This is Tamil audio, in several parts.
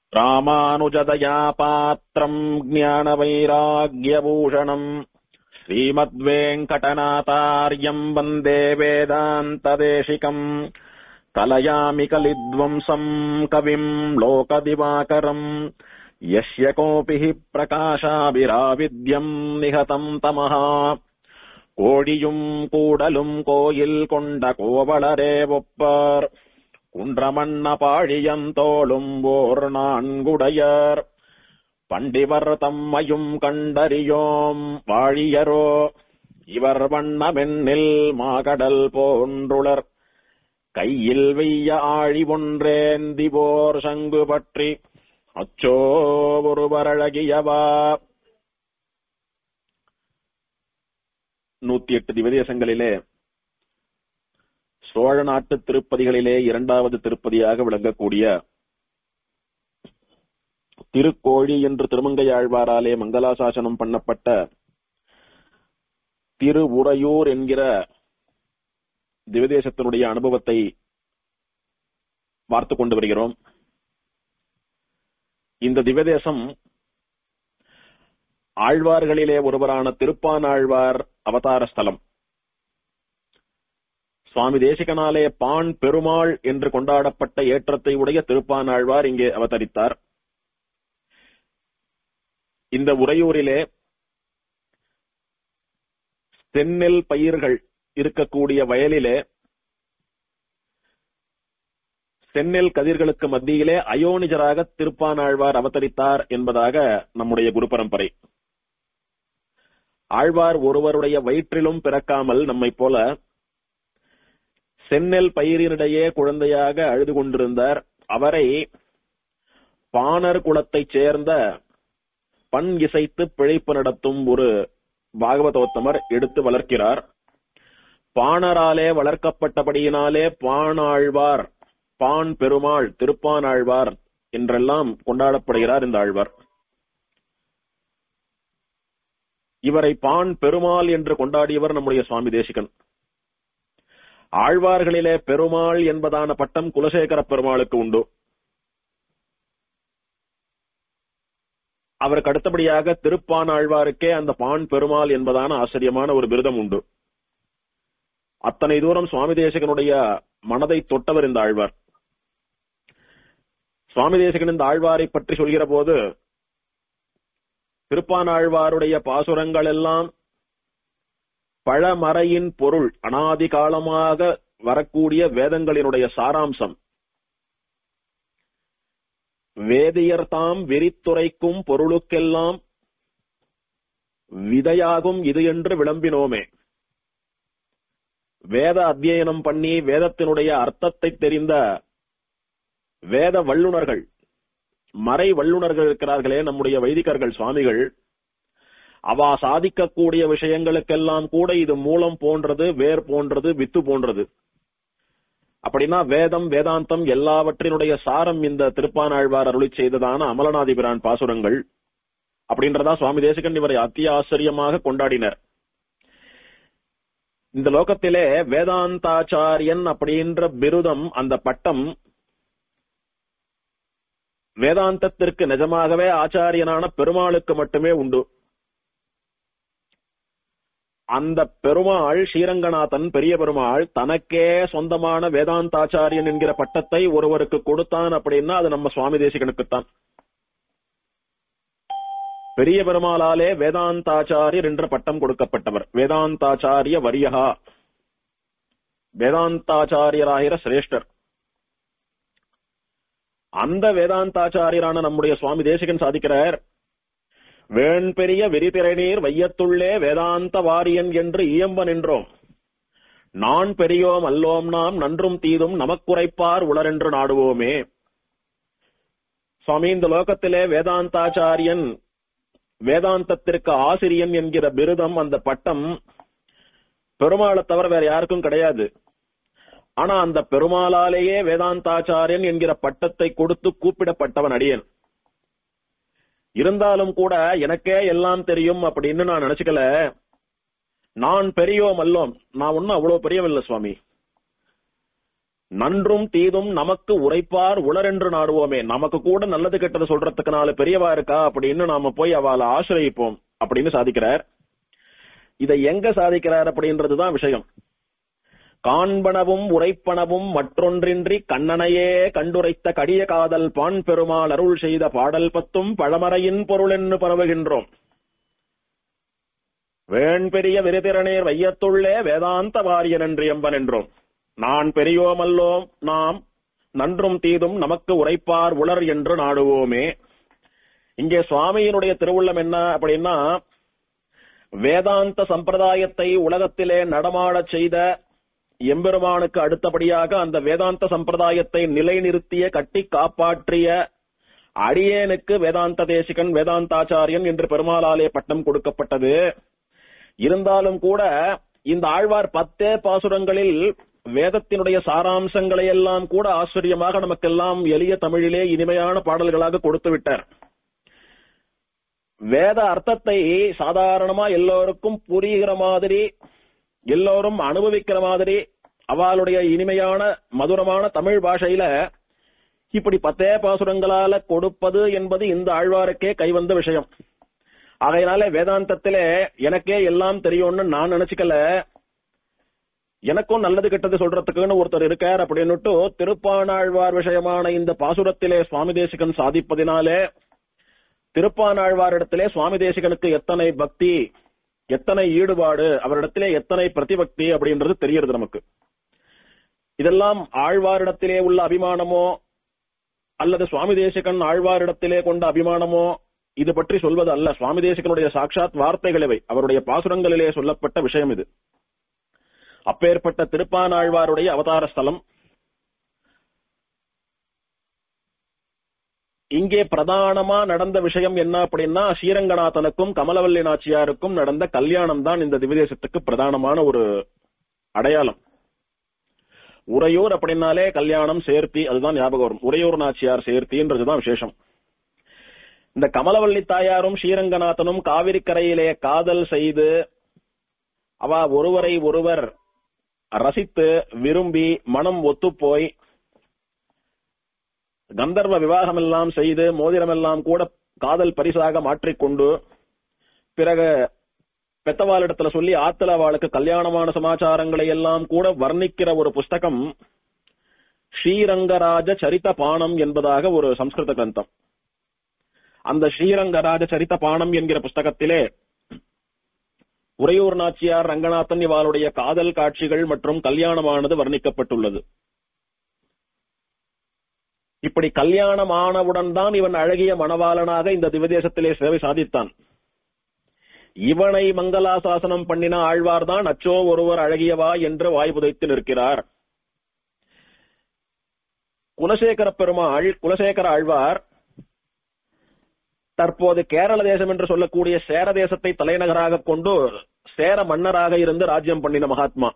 ராமானுஜதயா பாத்திரம் ஞானவைராகியபூஷணம் ஸ்ரீமத்வேங்கடநாதாரியம் வந்தே வேதாந்ததேசிகம் கலயாமி கலித்வம்சம் கவிம் லோகதிவாகரம் யஸ்ய கோபிः பிரகாசாபிராவித்யம் நிகதம் தமः கோடியும் கூடலும் கோயில் கொண்ட கோவலரே ஒப்பார் குன்றமண்ண பாழியந்தோளும் ஓர் நான்குடையர் பண்டிவர் தம்மையும் கண்டறியோம் வாழியரோ இவர் வண்ணமென்னில் மாகடல் போன்றுளர் கையில் வெய்ய ஆழி ஒன்றேந்தி போர் சங்கு பற்றி அச்சோ ஒருவரழகியவா நூத்தி எட்டு திவதேசங்களிலே சோழ நாட்டு திருப்பதிகளிலே இரண்டாவது திருப்பதியாக விளங்கக்கூடிய திருக்கோழி என்று திருமங்கையாழ்வாராலே மங்களாசாசனம் பண்ணப்பட்ட திரு உறையூர் என்கிற திவதேசத்தினுடைய அனுபவத்தை பார்த்து கொண்டு வருகிறோம் இந்த திவதேசம் ஆழ்வார்களிலே ஒருவரான திருப்பானாழ்வார் அவதார ஸ்தலம் சுவாமி தேசிகனாலே பான் பெருமாள் என்று கொண்டாடப்பட்ட ஏற்றத்தை உடைய திருப்பானாழ்வார் இங்கே அவதரித்தார் இந்த உறையூரிலே தென்னெல் பயிர்கள் இருக்கக்கூடிய வயலிலே செந்நெல் கதிர்களுக்கு மத்தியிலே அயோனிஜராக திருப்பானாழ்வார் அவதரித்தார் என்பதாக நம்முடைய குரு பரம்பரை ஆழ்வார் ஒருவருடைய வயிற்றிலும் பிறக்காமல் நம்மை போல செந்நெல் பயிரினிடையே குழந்தையாக அழுது கொண்டிருந்தார் அவரை பாணர் குலத்தைச் சேர்ந்த பண் இசைத்து பிழைப்பு நடத்தும் ஒரு பாகவதோத்தமர் எடுத்து வளர்க்கிறார் பாணராலே வளர்க்கப்பட்டபடியினாலே பாணாழ்வார் பான் பெருமாள் திருப்பானாழ்வார் என்றெல்லாம் கொண்டாடப்படுகிறார் இந்த ஆழ்வார் இவரை பான் பெருமாள் என்று கொண்டாடியவர் நம்முடைய சுவாமி தேசிகன் ஆழ்வார்களிலே பெருமாள் என்பதான பட்டம் குலசேகர பெருமாளுக்கு உண்டு அவருக்கு அடுத்தபடியாக திருப்பானாழ்வாருக்கே அந்த பான் பெருமாள் என்பதான ஆச்சரியமான ஒரு விருதம் உண்டு அத்தனை தூரம் சுவாமி தேசிகனுடைய மனதை தொட்டவர் இந்த ஆழ்வார் சுவாமி தேசிகன் இந்த ஆழ்வாரை பற்றி சொல்கிற போது திருப்பானாழ்வாருடைய பாசுரங்கள் எல்லாம் பழமறையின் பொருள் அனாதி காலமாக வரக்கூடிய வேதங்களினுடைய சாராம்சம் வேதியர் தாம் விரித்துரைக்கும் பொருளுக்கெல்லாம் விதையாகும் இது என்று விளம்பினோமே வேத அத்தியனம் பண்ணி வேதத்தினுடைய அர்த்தத்தை தெரிந்த வேத வல்லுனர்கள் மறை வல்லுனர்கள் இருக்கிறார்களே நம்முடைய வைதிகர்கள் சுவாமிகள் அவா சாதிக்கக்கூடிய விஷயங்களுக்கெல்லாம் கூட இது மூலம் போன்றது வேர் போன்றது வித்து போன்றது அப்படின்னா வேதம் வேதாந்தம் எல்லாவற்றினுடைய சாரம் இந்த திருப்பானாழ்வார் அருளி செய்ததான அமலநாதிபிரான் பாசுரங்கள் அப்படின்றதா சுவாமி தேசிகன் இவரை அத்தி ஆச்சரியமாக கொண்டாடினர் இந்த லோகத்திலே வேதாந்தாச்சாரியன் அப்படின்ற பிருதம் அந்த பட்டம் வேதாந்தத்திற்கு நிஜமாகவே ஆச்சாரியனான பெருமாளுக்கு மட்டுமே உண்டு அந்த பெருமாள் ஸ்ரீரங்கநாதன் பெரிய பெருமாள் தனக்கே சொந்தமான வேதாந்தாச்சாரியன் என்கிற பட்டத்தை ஒருவருக்கு கொடுத்தான் அப்படின்னா அது நம்ம சுவாமி தேசிகனுக்குத்தான் பெரிய பெருமாளாலே வேதாந்தாச்சாரியர் என்ற பட்டம் கொடுக்கப்பட்டவர் வேதாந்தாச்சாரிய வரியகா வேதாந்தாச்சாரியராகிற சிரேஷ்டர் அந்த வேதாந்தாச்சாரியரான நம்முடைய சுவாமி தேசிகன் சாதிக்கிறார் வேண் பெரிய விரிதிரைநீர் வையத்துள்ளே வேதாந்த வாரியன் என்று இயம்ப நின்றோம் நான் பெரியோம் அல்லோம் நாம் நன்றும் தீதும் நமக்குரைப்பார் உளரென்று நாடுவோமே சுவாமி இந்த லோகத்திலே வேதாந்தாச்சாரியன் வேதாந்தத்திற்கு ஆசிரியன் என்கிற பிருதம் அந்த பட்டம் பெருமாளை தவிர வேற யாருக்கும் கிடையாது ஆனா அந்த பெருமாளாலேயே வேதாந்தாச்சாரியன் என்கிற பட்டத்தை கொடுத்து கூப்பிடப்பட்டவன் அடியன் இருந்தாலும் கூட எனக்கே எல்லாம் தெரியும் அப்படின்னு நான் நினைச்சுக்கல நான் பெரியோம் அல்லோம் நான் ஒன்னும் அவ்வளவு பெரியவில்லை சுவாமி நன்றும் தீதும் நமக்கு உரைப்பார் உளரென்று நாடுவோமே நமக்கு கூட நல்லது கெட்டது சொல்றதுக்கு நாலு பெரியவா இருக்கா அப்படின்னு நாம போய் அவளை ஆசிரியப்போம் அப்படின்னு சாதிக்கிறார் இதை எங்க சாதிக்கிறார் அப்படின்றதுதான் விஷயம் காண்பனவும் உரைப்பனவும் மற்றொன்றின்றி கண்ணனையே கண்டுரைத்த கடிய காதல் பான் பெருமாள் அருள் செய்த பாடல் பத்தும் பழமறையின் பொருள் என்று பரவுகின்றோம் வேண்பெரிய விருதிரநீர் வையத்துள்ளே வேதாந்த வாரியன் என்று எம்பன் என்றோம் நான் பெரியோமல்லோம் நாம் நன்றும் தீதும் நமக்கு உரைப்பார் உளர் என்று நாடுவோமே இங்கே சுவாமியினுடைய திருவுள்ளம் என்ன அப்படின்னா வேதாந்த சம்பிரதாயத்தை உலகத்திலே நடமாடச் செய்த எம்பெருமானுக்கு அடுத்தபடியாக அந்த வேதாந்த சம்பிரதாயத்தை நிலைநிறுத்திய கட்டி காப்பாற்றிய அடியேனுக்கு வேதாந்த தேசிகன் வேதாந்தாச்சாரியன் என்று பெருமாளாலே பட்டம் கொடுக்கப்பட்டது இருந்தாலும் கூட இந்த ஆழ்வார் பத்தே பாசுரங்களில் வேதத்தினுடைய சாராம்சங்களை எல்லாம் கூட ஆச்சரியமாக நமக்கெல்லாம் எளிய தமிழிலே இனிமையான பாடல்களாக கொடுத்து விட்டார் வேத அர்த்தத்தை சாதாரணமா எல்லோருக்கும் புரிகிற மாதிரி எல்லோரும் அனுபவிக்கிற மாதிரி அவளுடைய இனிமையான மதுரமான தமிழ் பாஷையில இப்படி பத்தே பாசுரங்களால கொடுப்பது என்பது இந்த ஆழ்வாருக்கே கைவந்த விஷயம் ஆகையினால வேதாந்தத்திலே எனக்கே எல்லாம் தெரியும்னு நான் நினைச்சுக்கல எனக்கும் நல்லது கெட்டது சொல்றதுக்குன்னு ஒருத்தர் இருக்கார் அப்படின்னுட்டு திருப்பானாழ்வார் விஷயமான இந்த பாசுரத்திலே சுவாமி தேசிகன் சாதிப்பதினாலே திருப்பானாழ்வாரிடத்திலே சுவாமி தேசிகனுக்கு எத்தனை பக்தி எத்தனை ஈடுபாடு அவரிடத்திலே எத்தனை பிரதிபக்தி அப்படின்றது தெரிகிறது நமக்கு இதெல்லாம் ஆழ்வாரிடத்திலே உள்ள அபிமானமோ அல்லது சுவாமி தேசிகன் ஆழ்வாரிடத்திலே கொண்ட அபிமானமோ இது பற்றி சொல்வது அல்ல சுவாமி தேசிகனுடைய சாட்சாத் வார்த்தைகள் இவை அவருடைய பாசுரங்களிலே சொல்லப்பட்ட விஷயம் இது அப்பேற்பட்ட திருப்பானாழ்வாருடைய அவதார ஸ்தலம் இங்கே பிரதானமா நடந்த விஷயம் என்ன அப்படின்னா ஸ்ரீரங்கநாதனுக்கும் கமலவல்லி நாச்சியாருக்கும் நடந்த கல்யாணம் தான் இந்த திவ்யதேசத்துக்கு பிரதானமான ஒரு அடையாளம் உறையூர் அப்படின்னாலே கல்யாணம் சேர்த்தி அதுதான் ஞாபகம் வரும் உறையூர் நாச்சியார் சேர்த்தின்றதுதான் விசேஷம் இந்த கமலவல்லி தாயாரும் ஸ்ரீரங்கநாதனும் காவிரி கரையிலே காதல் செய்து அவ ஒருவரை ஒருவர் ரசித்து விரும்பி மனம் ஒத்துப்போய் கந்தர்வ விவாகம் எல்லாம் செய்து மோதிரம் எல்லாம் கூட காதல் பரிசாக மாற்றிக்கொண்டு பிறகு பெத்தவாளிடத்துல சொல்லி ஆத்துல அவளுக்கு கல்யாணமான சமாச்சாரங்களை எல்லாம் கூட வர்ணிக்கிற ஒரு புஸ்தகம் ஸ்ரீரங்கராஜ சரித பானம் என்பதாக ஒரு சம்ஸ்கிருத கிரந்தம் அந்த ஸ்ரீரங்கராஜ சரித பானம் என்கிற புஸ்தகத்திலே உறையூர் நாச்சியார் ரங்கநாதன் இவாளுடைய காதல் காட்சிகள் மற்றும் கல்யாணமானது வர்ணிக்கப்பட்டுள்ளது இப்படி கல்யாணம் ஆனவுடன் தான் இவன் அழகிய மணவாளனாக இந்த திவதேசத்திலே சேவை சாதித்தான் இவனை மங்களாசாசனம் பண்ணின ஆழ்வார்தான் அச்சோ ஒருவர் அழகியவா என்று வாய் புதைத்து நிற்கிறார் குலசேகர பெருமாள் குலசேகர ஆழ்வார் தற்போது கேரள தேசம் என்று சொல்லக்கூடிய சேர தேசத்தை தலைநகராக கொண்டு சேர மன்னராக இருந்து ராஜ்யம் பண்ணின மகாத்மா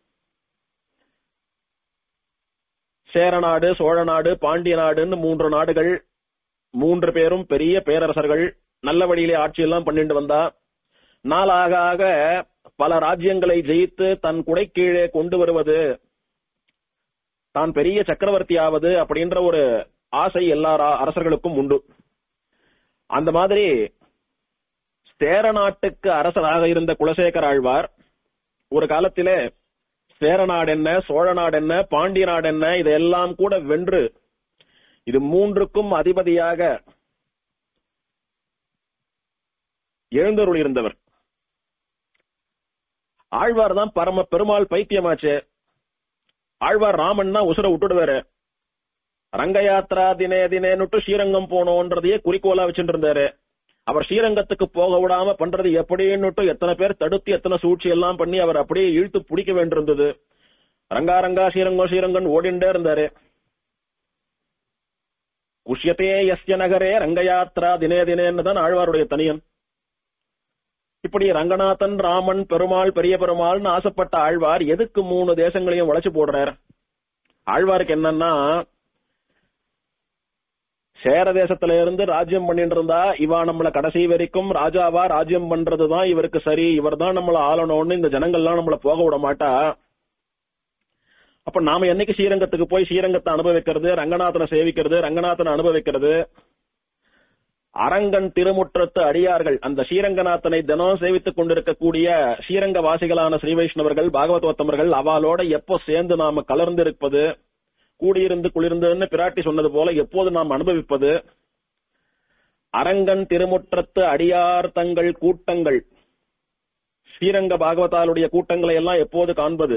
சேரநாடு சோழநாடு பாண்டிய நாடுன்னு மூன்று நாடுகள் மூன்று பேரும் பெரிய பேரரசர்கள் நல்ல வழியிலே ஆட்சியெல்லாம் பண்ணிட்டு வந்தா நாளாக ஆக பல ராஜ்யங்களை ஜெயித்து தன் குடை கீழே கொண்டு வருவது தான் பெரிய சக்கரவர்த்தி ஆவது அப்படின்ற ஒரு ஆசை எல்லா ரா- அரசர்களுக்கும் உண்டு அந்த மாதிரி சேர நாட்டுக்கு அரசராக இருந்த குலசேகர ஆழ்வார் ஒரு காலத்திலே சேர நாடு என்ன சோழ நாடு என்ன பாண்டிய நாடு என்ன இதெல்லாம் கூட வென்று இது மூன்றுக்கும் அதிபதியாக எழுந்தருள் இருந்தவர் ஆழ்வார் தான் பரம பெருமாள் பைத்தியமாச்சே ஆழ்வார் ராமன்னா உசுர விட்டுடுவாரு ரங்கயாத்ரா தினே தினேன்னுட்டு ஸ்ரீரங்கம் போனோன்றதையே குறிக்கோளா வச்சுட்டு இருந்தாரு அவர் ஸ்ரீரங்கத்துக்கு போக விடாம பண்றது எப்படின்னுட்டு எத்தனை பேர் தடுத்து எத்தனை சூழ்ச்சி எல்லாம் பண்ணி அவர் அப்படியே இழுத்து பிடிக்க வேண்டியிருந்தது ரங்கா ரங்கா ஸ்ரீரங்கம் ஸ்ரீரங்கன் ஓடிண்டே இருந்தாரு குஷ்யத்தே எஸ்ய நகரே ரங்கயாத்ரா தினே தினேன்னு தான் ஆழ்வாருடைய தனியன் இப்படி ரங்கநாதன் ராமன் பெருமாள் பெரிய பெருமாள்னு ஆசைப்பட்ட ஆழ்வார் எதுக்கு மூணு தேசங்களையும் உழைச்சு போடுறார் ஆழ்வாருக்கு என்னன்னா சேர தேசத்துல இருந்து ராஜ்யம் பண்ணிட்டு இருந்தா இவா நம்மள கடைசி வரைக்கும் ராஜாவா ராஜ்யம் பண்றதுதான் இவருக்கு சரி இவர் தான் நம்மள ஆளணும்னு இந்த ஜனங்கள்லாம் நம்மள போக விட மாட்டா அப்ப நாம என்னைக்கு ஸ்ரீரங்கத்துக்கு போய் ஸ்ரீரங்கத்தை அனுபவிக்கிறது ரங்கநாதனை சேவிக்கிறது ரங்கநாதனை அனுபவிக்கிறது அரங்கன் திருமுற்றத்து அடியார்கள் அந்த ஸ்ரீரங்கநாதனை தினம் சேவித்துக் கொண்டிருக்கக்கூடிய ஸ்ரீரங்க வாசிகளான ஸ்ரீ வைஷ்ணவர்கள் பாகவதோத்தமர்கள் அவளோட எப்போ சேர்ந்து நாம கலர்ந்திருப்பது கூடியிருந்து குளிர்ந்துன்னு பிராட்டி சொன்னது போல எப்போது நாம் அனுபவிப்பது அரங்கன் திருமுற்றத்து அடியார் தங்கள் கூட்டங்கள் ஸ்ரீரங்க பாகவதாலுடைய கூட்டங்களை எல்லாம் எப்போது காண்பது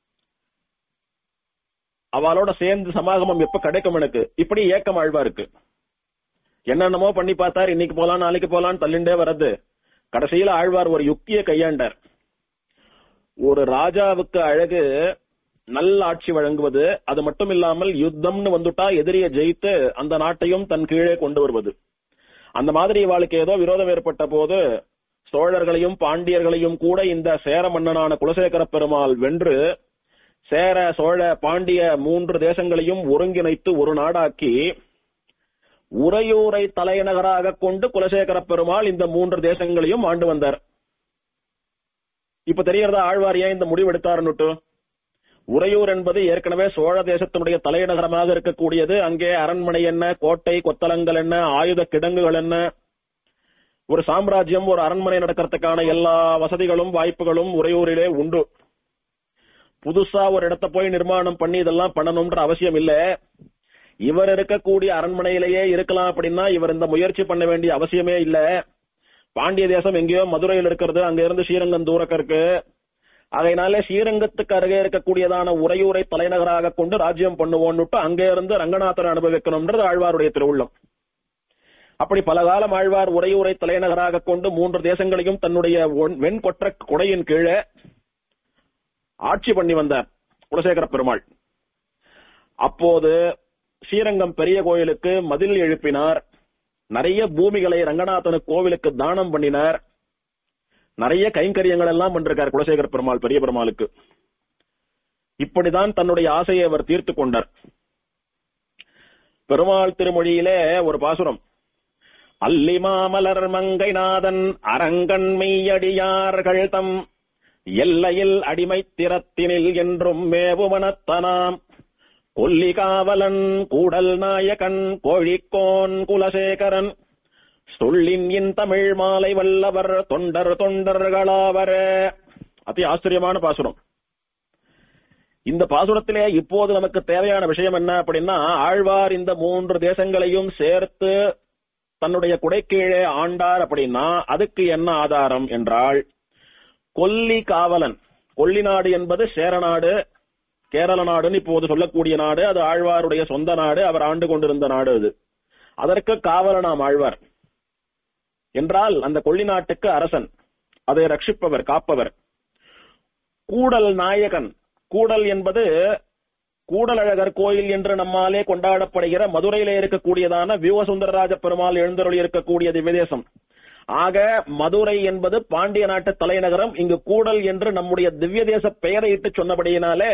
அவளோட சேர்ந்து சமாகமம் எப்ப கிடைக்கும் எனக்கு இப்படி ஏக்கம் ஆழ்வாருக்கு என்னென்னமோ பண்ணி பார்த்தார் இன்னைக்கு போலாம் நாளைக்கு போலான்னு தள்ளிண்டே வர்றது கடைசியில ஆழ்வார் ஒரு யுக்தியை கையாண்டார் ஒரு ராஜாவுக்கு அழகு நல்ல ஆட்சி வழங்குவது அது மட்டும் இல்லாமல் யுத்தம்னு வந்துட்டா எதிரிய ஜெயித்து அந்த நாட்டையும் தன் கீழே கொண்டு வருவது அந்த மாதிரி இவாளுக்கு ஏதோ விரோதம் ஏற்பட்ட போது சோழர்களையும் பாண்டியர்களையும் கூட இந்த சேர மன்னனான குலசேகர பெருமாள் வென்று சேர சோழ பாண்டிய மூன்று தேசங்களையும் ஒருங்கிணைத்து ஒரு நாடாக்கி உறையூரை தலைநகராக கொண்டு குலசேகர பெருமாள் இந்த மூன்று தேசங்களையும் ஆண்டு வந்தார் இப்ப தெரியறதா ஆழ்வார் ஏன் இந்த முடிவு எடுத்தாருன்னுட்டு உறையூர் என்பது ஏற்கனவே சோழ தேசத்தினுடைய தலைநகரமாக இருக்கக்கூடியது அங்கே அரண்மனை என்ன கோட்டை கொத்தளங்கள் என்ன ஆயுத கிடங்குகள் என்ன ஒரு சாம்ராஜ்யம் ஒரு அரண்மனை நடக்கிறதுக்கான எல்லா வசதிகளும் வாய்ப்புகளும் உறையூரிலே உண்டு புதுசா ஒரு இடத்த போய் நிர்மாணம் பண்ணி இதெல்லாம் பண்ணணும்ன்ற அவசியம் இல்ல இவர் இருக்கக்கூடிய அரண்மனையிலேயே இருக்கலாம் அப்படின்னா இவர் இந்த முயற்சி பண்ண வேண்டிய அவசியமே இல்ல பாண்டிய தேசம் எங்கேயோ மதுரையில் இருக்கிறது அங்க இருந்து ஸ்ரீரங்கம் தூரக்க இருக்கு அதனால ஸ்ரீரங்கத்துக்கு அருகே இருக்கக்கூடியதான உறையூரை தலைநகராக கொண்டு ராஜ்யம் பண்ணுவோன்னுட்டு அங்கே இருந்து ரங்கநாதனை அனுபவிக்கணும்ன்றது ஆழ்வாருடைய திருவுள்ளம் அப்படி பல காலம் ஆழ்வார் உறையூரை தலைநகராக கொண்டு மூன்று தேசங்களையும் தன்னுடைய ஒன்- வெண்கொற்ற கொடையின் கீழே ஆட்சி பண்ணி வந்தார் குலசேகர பெருமாள் அப்போது ஸ்ரீரங்கம் பெரிய கோயிலுக்கு மதில் எழுப்பினார் நிறைய பூமிகளை ரங்கநாதனு கோவிலுக்கு தானம் பண்ணினார் நிறைய கைங்கரியங்கள் எல்லாம் பண்றார் குலசேகர பெருமாள் பெரிய பெருமாளுக்கு இப்படிதான் தன்னுடைய ஆசையை அவர் தீர்த்து கொண்டார் பெருமாள் திருமொழியிலே ஒரு பாசுரம் அல்லிமாமலர் மங்கைநாதன் அரங்கன் மெய்யடியார்கள் தம் எல்லையில் அடிமைத் திறத்தினில் என்றும் மேவுமனத்தனாம் கொல்லிகாவலன் கூடல் நாயகன் கோழிக்கோன் குலசேகரன் சொல்லின் இன் தமிழ் மாலை வல்லவர் தொண்டர் தொண்டர்களாவர் அதி ஆச்சரியமான பாசுரம் இந்த பாசுரத்திலே இப்போது நமக்கு தேவையான விஷயம் என்ன அப்படின்னா ஆழ்வார் இந்த மூன்று தேசங்களையும் சேர்த்து தன்னுடைய குடைக்கீழே ஆண்டார் அப்படின்னா அதுக்கு என்ன ஆதாரம் என்றால் கொல்லி காவலன் கொல்லி நாடு என்பது சேரநாடு கேரள நாடுன்னு இப்போது சொல்லக்கூடிய நாடு அது ஆழ்வாருடைய சொந்த நாடு அவர் ஆண்டு கொண்டிருந்த நாடு அது அதற்கு காவலனாம் ஆழ்வார் என்றால் அந்த கொல்லி நாட்டுக்கு அரசன் அதை ரட்சிப்பவர் காப்பவர் கூடல் நாயகன் கூடல் என்பது கூடலழகர் கோயில் என்று நம்மாலே கொண்டாடப்படுகிற மதுரையிலே இருக்கக்கூடியதான வியூவசுந்தரராஜ பெருமாள் எழுந்தருளி இருக்கக்கூடிய திவ்யதேசம் ஆக மதுரை என்பது பாண்டிய நாட்டு தலைநகரம் இங்கு கூடல் என்று நம்முடைய திவ்ய தேச பெயரை இட்டு சொன்னபடியினாலே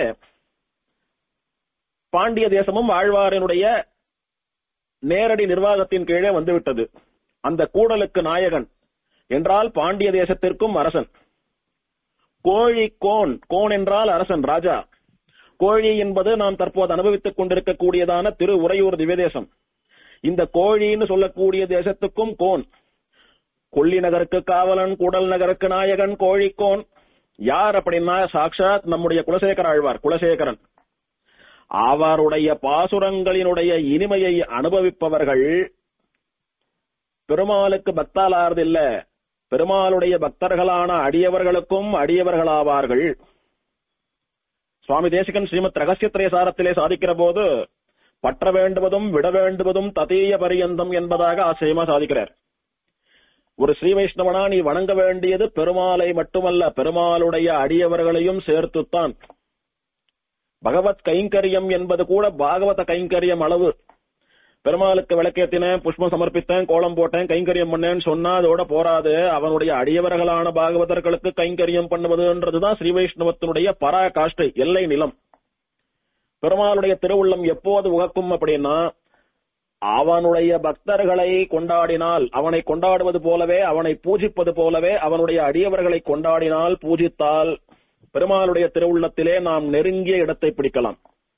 பாண்டிய தேசமும் ஆழ்வாரினுடைய நேரடி நிர்வாகத்தின் கீழே வந்துவிட்டது அந்த கூடலுக்கு நாயகன் என்றால் பாண்டிய தேசத்திற்கும் அரசன் கோழி கோன் கோன் என்றால் அரசன் ராஜா கோழி என்பது நாம் தற்போது அனுபவித்துக் கொண்டிருக்கக்கூடியதான திரு உறையூர் திவ்யதேசம் இந்த கோழின்னு சொல்லக்கூடிய தேசத்துக்கும் கோன் கொல்லி நகருக்கு காவலன் கூடல் நகருக்கு நாயகன் கோழிக்கோன் யார் அப்படின்னா சாக்ஷாத் நம்முடைய குலசேகர ஆழ்வார் குலசேகரன் அவருடைய பாசுரங்களினுடைய இனிமையை அனுபவிப்பவர்கள் பெருமாளுக்கு பக்தாலாறது இல்ல பெருமாளுடைய பக்தர்களான அடியவர்களுக்கும் அடியவர்களாவார்கள் சுவாமி தேசிகன் ஸ்ரீமத் ரகசியத்திரய சாரத்திலே சாதிக்கிற போது பற்ற வேண்டுவதும் விட வேண்டுவதும் ததீய பரியந்தம் என்பதாக ஆச்சரியமா சாதிக்கிறார் ஒரு ஸ்ரீ வைஷ்ணவனா நீ வணங்க வேண்டியது பெருமாளை மட்டுமல்ல பெருமாளுடைய அடியவர்களையும் சேர்த்துத்தான் பகவத் கைங்கரியம் என்பது கூட பாகவத கைங்கரியம் அளவு பெருமாளுக்கு விளக்கேத்தினேன் புஷ்பம் சமர்ப்பித்தேன் கோலம் போட்டேன் கைங்கரியம் பண்ணேன்னு சொன்னா அதோட போராது அவனுடைய அடியவர்களான பாகவதர்களுக்கு கைங்கரியம் பண்ணுவதுன்றதுதான் ஸ்ரீ வைஷ்ணவத்தினுடைய பரா காஷ்டை எல்லை நிலம் பெருமாளுடைய திருவுள்ளம் எப்போது உகக்கும் அப்படின்னா அவனுடைய பக்தர்களை கொண்டாடினால் அவனை கொண்டாடுவது போலவே அவனை பூஜிப்பது போலவே அவனுடைய அடியவர்களை கொண்டாடினால் பூஜித்தால் பெருமாளுடைய திருவுள்ளத்திலே நாம் நெருங்கிய இடத்தை பிடிக்கலாம்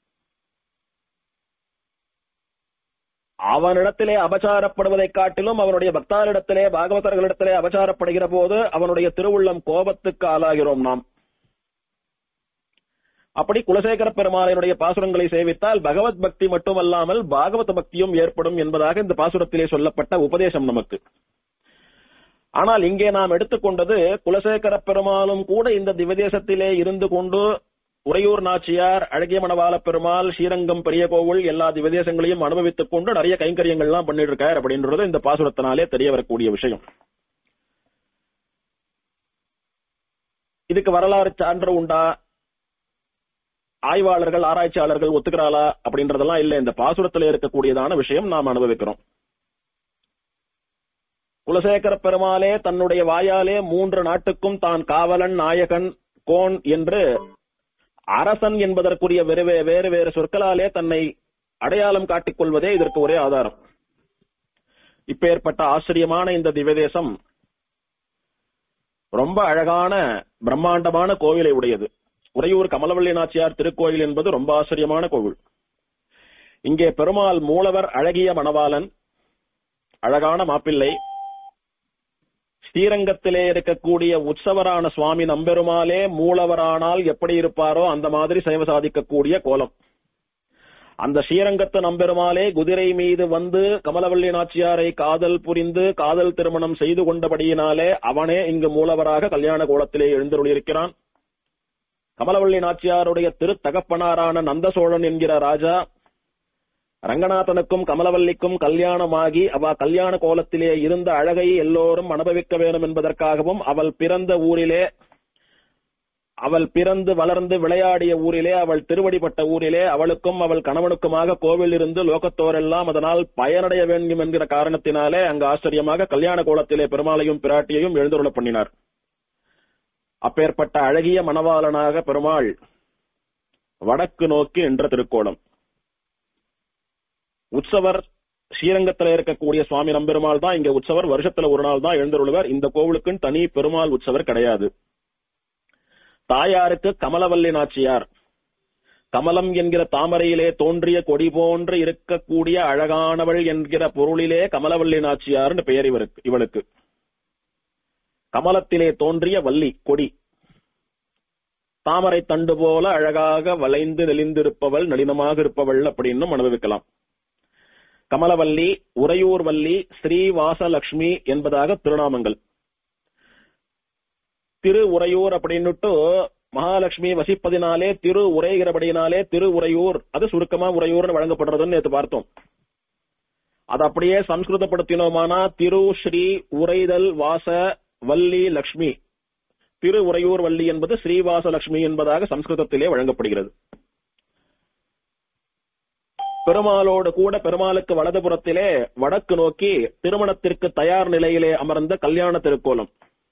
அவனிடத்திலே அபச்சாரப்படுவதைக் காட்டிலும் அவனுடைய பக்தாரிடத்திலே பாகவதர்களிடத்திலே அபச்சாரப்படுகிற போது அவனுடைய திருவுள்ளம் கோபத்துக்கு ஆளாகிறோம் நாம் அப்படி குலசேகர பெருமாளினுடைய பாசுரங்களை சேவித்தால் பகவத் பக்தி மட்டுமல்லாமல் பாகவத பக்தியும் ஏற்படும் என்பதாக இந்த பாசுரத்திலே சொல்லப்பட்ட உபதேசம் நமக்கு ஆனால் இங்கே நாம் எடுத்துக்கொண்டது குலசேகர பெருமாளும் கூட இந்த திவதேசத்திலே இருந்து கொண்டு உறையூர் நாச்சியார் அழகிய மணவாள பெருமாள் ஸ்ரீரங்கம் பெரிய கோவில் எல்லா திவதேசங்களையும் அனுபவித்துக் கொண்டு நிறைய கைங்கரியங்கள்லாம் பண்ணிட்டு இருக்கார் அப்படின்றது இந்த பாசுரத்தினாலே தெரிய வரக்கூடிய விஷயம் இதுக்கு வரலாறு சான்று உண்டா ஆய்வாளர்கள் ஆராய்ச்சியாளர்கள் ஒத்துக்கிறாளா அப்படின்றதெல்லாம் இல்ல இந்த பாசுரத்தில் இருக்கக்கூடியதான விஷயம் நாம் அனுபவிக்கிறோம் குலசேகர பெருமாளே தன்னுடைய வாயாலே மூன்று நாட்டுக்கும் தான் காவலன் நாயகன் கோன் என்று அரசன் என்பதற்குரிய வேறு வேறு வேறு சொற்களாலே தன்னை அடையாளம் காட்டிக் கொள்வதே இதற்கு ஒரே ஆதாரம் இப்பேற்பட்ட ஆச்சரியமான இந்த திவ்யதேசம் ரொம்ப அழகான பிரம்மாண்டமான கோவிலை உடையது உறையூர் கமலவள்ளி நாச்சியார் திருக்கோயில் என்பது ரொம்ப ஆச்சரியமான கோவில் இங்கே பெருமாள் மூலவர் அழகிய மணவாளன் அழகான மாப்பிள்ளை ஸ்ரீரங்கத்திலே இருக்கக்கூடிய உற்சவரான சுவாமி நம்பெருமாளே மூலவரானால் எப்படி இருப்பாரோ அந்த மாதிரி சேவை சாதிக்கக்கூடிய கோலம் அந்த ஸ்ரீரங்கத்து நம்பெருமாளே குதிரை மீது வந்து கமலவள்ளி நாச்சியாரை காதல் புரிந்து காதல் திருமணம் செய்து கொண்டபடியினாலே அவனே இங்கு மூலவராக கல்யாண கோலத்திலே எழுந்தருளியிருக்கிறான் கமலவள்ளி நாச்சியாருடைய திருத்தகப்பனாரான நந்த சோழன் என்கிற ராஜா ரங்கநாதனுக்கும் கமலவல்லிக்கும் கல்யாணமாகி அவ கல்யாண கோலத்திலே இருந்த அழகை எல்லோரும் அனுபவிக்க வேண்டும் என்பதற்காகவும் அவள் பிறந்த ஊரிலே அவள் பிறந்து வளர்ந்து விளையாடிய ஊரிலே அவள் திருவடிப்பட்ட ஊரிலே அவளுக்கும் அவள் கணவனுக்குமாக கோவில் இருந்து லோகத்தோரெல்லாம் அதனால் பயனடைய வேண்டும் என்கிற காரணத்தினாலே அங்கு ஆச்சரியமாக கல்யாண கோலத்திலே பெருமாளையும் பிராட்டியையும் எழுந்துருள பண்ணினார் அப்பேற்பட்ட அழகிய மணவாளனாக பெருமாள் வடக்கு நோக்கி என்ற திருக்கோலம் உற்சவர் ஸ்ரீரங்கத்துல இருக்கக்கூடிய சுவாமி நம்பெருமாள் தான் இங்க உற்சவர் வருஷத்துல ஒரு நாள் தான் எழுந்தருள்வர் இந்த கோவிலுக்குன்னு தனி பெருமாள் உற்சவர் கிடையாது தாயாருக்கு கமலவல்லி நாச்சியார் கமலம் என்கிற தாமரையிலே தோன்றிய கொடி போன்று இருக்கக்கூடிய அழகானவள் என்கிற பொருளிலே கமலவல்லி நாச்சியார்னு பெயர் இவருக்கு இவளுக்கு கமலத்திலே தோன்றிய வள்ளி கொடி தாமரை தண்டு போல அழகாக வளைந்து நெளிந்திருப்பவள் நளினமாக இருப்பவள் அப்படின்னு அனுபவிக்கலாம் கமலவல்லி உறையூர் வள்ளி ஸ்ரீவாசலட்சுமி என்பதாக திருநாமங்கள் திரு உறையூர் அப்படின்னுட்டு மகாலட்சுமி வசிப்பதினாலே திரு உரைகிறபடியினாலே திரு உறையூர் அது சுருக்கமா உறையூர்னு வழங்கப்படுறதுன்னு நேற்று பார்த்தோம் அது அப்படியே சம்ஸ்கிருதப்படுத்தினோமானா திரு ஸ்ரீ உரைதல் வாச வள்ளி லக்ஷ்மி திரு உறையூர் வள்ளி என்பது ஸ்ரீவாச லட்சுமி என்பதாக சம்ஸ்கிருதத்திலே வழங்கப்படுகிறது பெருமாளோடு கூட பெருமாளுக்கு வலதுபுறத்திலே வடக்கு நோக்கி திருமணத்திற்கு தயார் நிலையிலே அமர்ந்த கல்யாண திருக்கோலம்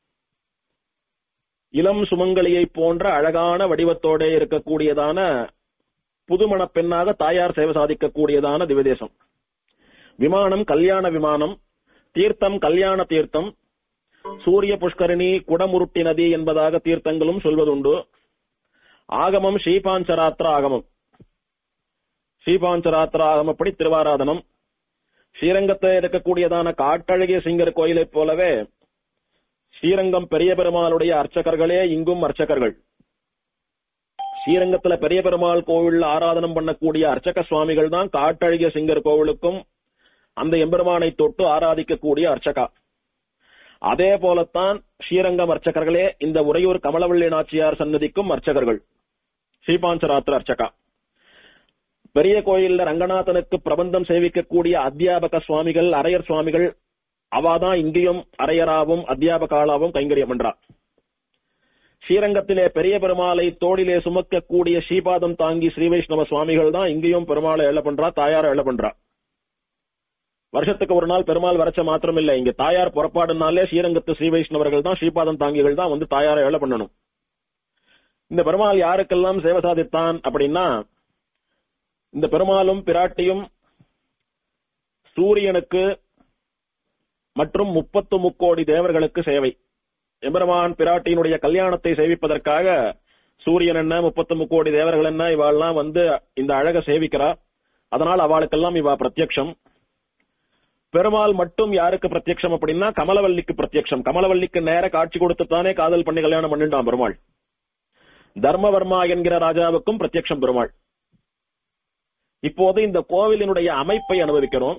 இளம் சுமங்கலியை போன்ற அழகான வடிவத்தோட இருக்கக்கூடியதான புதுமண பெண்ணாக தாயார் சேவை சாதிக்கக்கூடியதான திவதேசம் விமானம் கல்யாண விமானம் தீர்த்தம் கல்யாண தீர்த்தம் சூரிய புஷ்கரணி குடமுருட்டி நதி என்பதாக தீர்த்தங்களும் சொல்வதுண்டு ஆகமம் ஸ்ரீபாஞ்சராத்திர ஆகமம் ஸ்ரீபாஞ்சராத்திர ஆகமப்படி திருவாராதனம் ஸ்ரீரங்கத்தில் இருக்கக்கூடியதான காட்டழகிய சிங்கர் கோயிலைப் போலவே ஸ்ரீரங்கம் பெரிய பெருமாளுடைய அர்ச்சகர்களே இங்கும் அர்ச்சகர்கள் ஸ்ரீரங்கத்துல பெரிய பெருமாள் கோவில்ல ஆராதனம் பண்ணக்கூடிய அர்ச்சக சுவாமிகள் தான் காட்டழகிய சிங்கர் கோவிலுக்கும் அந்த எம்பெருமானை தொட்டு ஆராதிக்கக்கூடிய அர்ச்சகா அதே போலத்தான் ஸ்ரீரங்கம் அர்ச்சகர்களே இந்த உறையூர் கமலவள்ளி நாச்சியார் சன்னதிக்கும் அர்ச்சகர்கள் ஸ்ரீபாஞ்சராத்திர அர்ச்சகா பெரிய கோயில்ல ரங்கநாதனுக்கு பிரபந்தம் சேவிக்கக்கூடிய அத்தியாபக சுவாமிகள் அரையர் சுவாமிகள் அவாதான் இங்கேயும் அரையராவும் அத்தியாபகாலாவும் கைங்கரியம் பண்றா ஸ்ரீரங்கத்திலே பெரிய பெருமாளை தோளிலே சுமக்கக்கூடிய ஸ்ரீபாதம் தாங்கி ஸ்ரீ வைஷ்ணவ சுவாமிகள் தான் இங்கேயும் பெருமாளை எழ பண்றா தாயார எழ பண்றா வருஷத்துக்கு ஒரு நாள் பெருமாள் வரச்ச மாத்திரம் இல்ல இங்க தாயார் புறப்பாடுனாலே ஸ்ரீரங்கத்து ஸ்ரீ வைஷ்ணவர்கள் தான் ஸ்ரீபாதம் தாங்கிகள் தான் வந்து தாயார எழ பண்ணணும் இந்த பெருமாள் யாருக்கெல்லாம் சேவை சாதித்தான் அப்படின்னா இந்த பெருமாளும் பிராட்டியும் சூரியனுக்கு மற்றும் முப்பத்து முக்கோடி தேவர்களுக்கு சேவை எம்பெருமான் பிராட்டியினுடைய கல்யாணத்தை சேவிப்பதற்காக சூரியன் என்ன முப்பத்து முக்கோடி தேவர்கள் என்ன இவாள்லாம் வந்து இந்த அழக சேவிக்கிறா அதனால் அவளுக்கெல்லாம் இவா பிரத்யக்ஷம் பெருமாள் மட்டும் யாருக்கு பிரத்யக்ஷம் அப்படின்னா கமலவல்லிக்கு பிரத்யக்ஷம் கமலவல்லிக்கு நேர காட்சி கொடுத்து தானே காதல் பண்ணி கல்யாணம் பண்ணிட்டான் பெருமாள் தர்மவர்மா என்கிற ராஜாவுக்கும் பிரத்யக்ஷம் பெருமாள் இப்போது இந்த கோவிலினுடைய அமைப்பை அனுபவிக்கிறோம்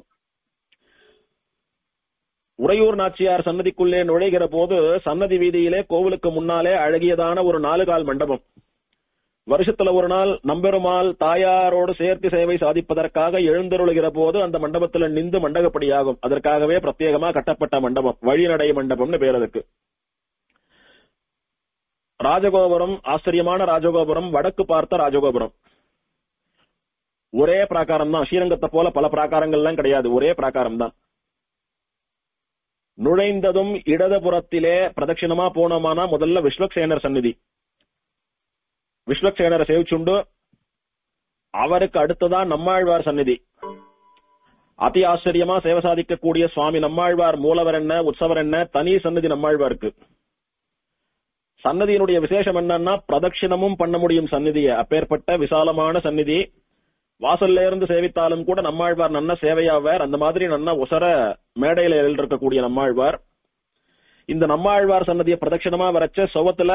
உறையூர் நாச்சியார் சன்னதிக்குள்ளே நுழைகிற போது சன்னதி வீதியிலே கோவிலுக்கு முன்னாலே அழகியதான ஒரு நாலு கால் மண்டபம் வருஷத்துல ஒரு நாள் நம்பெருமாள் தாயாரோடு சேர்த்து சேவை சாதிப்பதற்காக எழுந்தருளுகிற போது அந்த மண்டபத்துல நின்று மண்டகப்படியாகும் அதற்காகவே பிரத்யேகமா கட்டப்பட்ட மண்டபம் வழிநடை மண்டபம்னு பேர் அதுக்கு ராஜகோபுரம் ஆச்சரியமான ராஜகோபுரம் வடக்கு பார்த்த ராஜகோபுரம் ஒரே பிராகாரம் தான் ஸ்ரீரங்கத்தை போல பல பிராகாரங்கள்லாம் கிடையாது ஒரே பிராகாரம் தான் நுழைந்ததும் இடதுபுறத்திலே பிரதட்சிணமா போனோமானா முதல்ல விஸ்வக்சேனர் சந்நிதி விஸ்வக்சேனரை சேவிச்சுண்டு அவருக்கு அடுத்ததான் நம்மாழ்வார் சந்நிதி அதி ஆச்சரியமா சேவை சாதிக்கக்கூடிய சுவாமி நம்மாழ்வார் மூலவர் என்ன உற்சவர் என்ன தனி சன்னதி நம்மாழ்வாருக்கு சன்னதியினுடைய விசேஷம் என்னன்னா பிரதட்சிணமும் பண்ண முடியும் சந்நிதியை அப்பேற்பட்ட விசாலமான சந்நிதி வாசல்ல இருந்து சேவித்தாலும் கூட நம்மாழ்வார் நன்ன சேவையாவார் அந்த மாதிரி நன்ன உசர மேடையில இருக்கக்கூடிய நம்மாழ்வார் இந்த நம்மாழ்வார் சன்னதியை பிரதட்சிணமா வரைச்ச சுவத்துல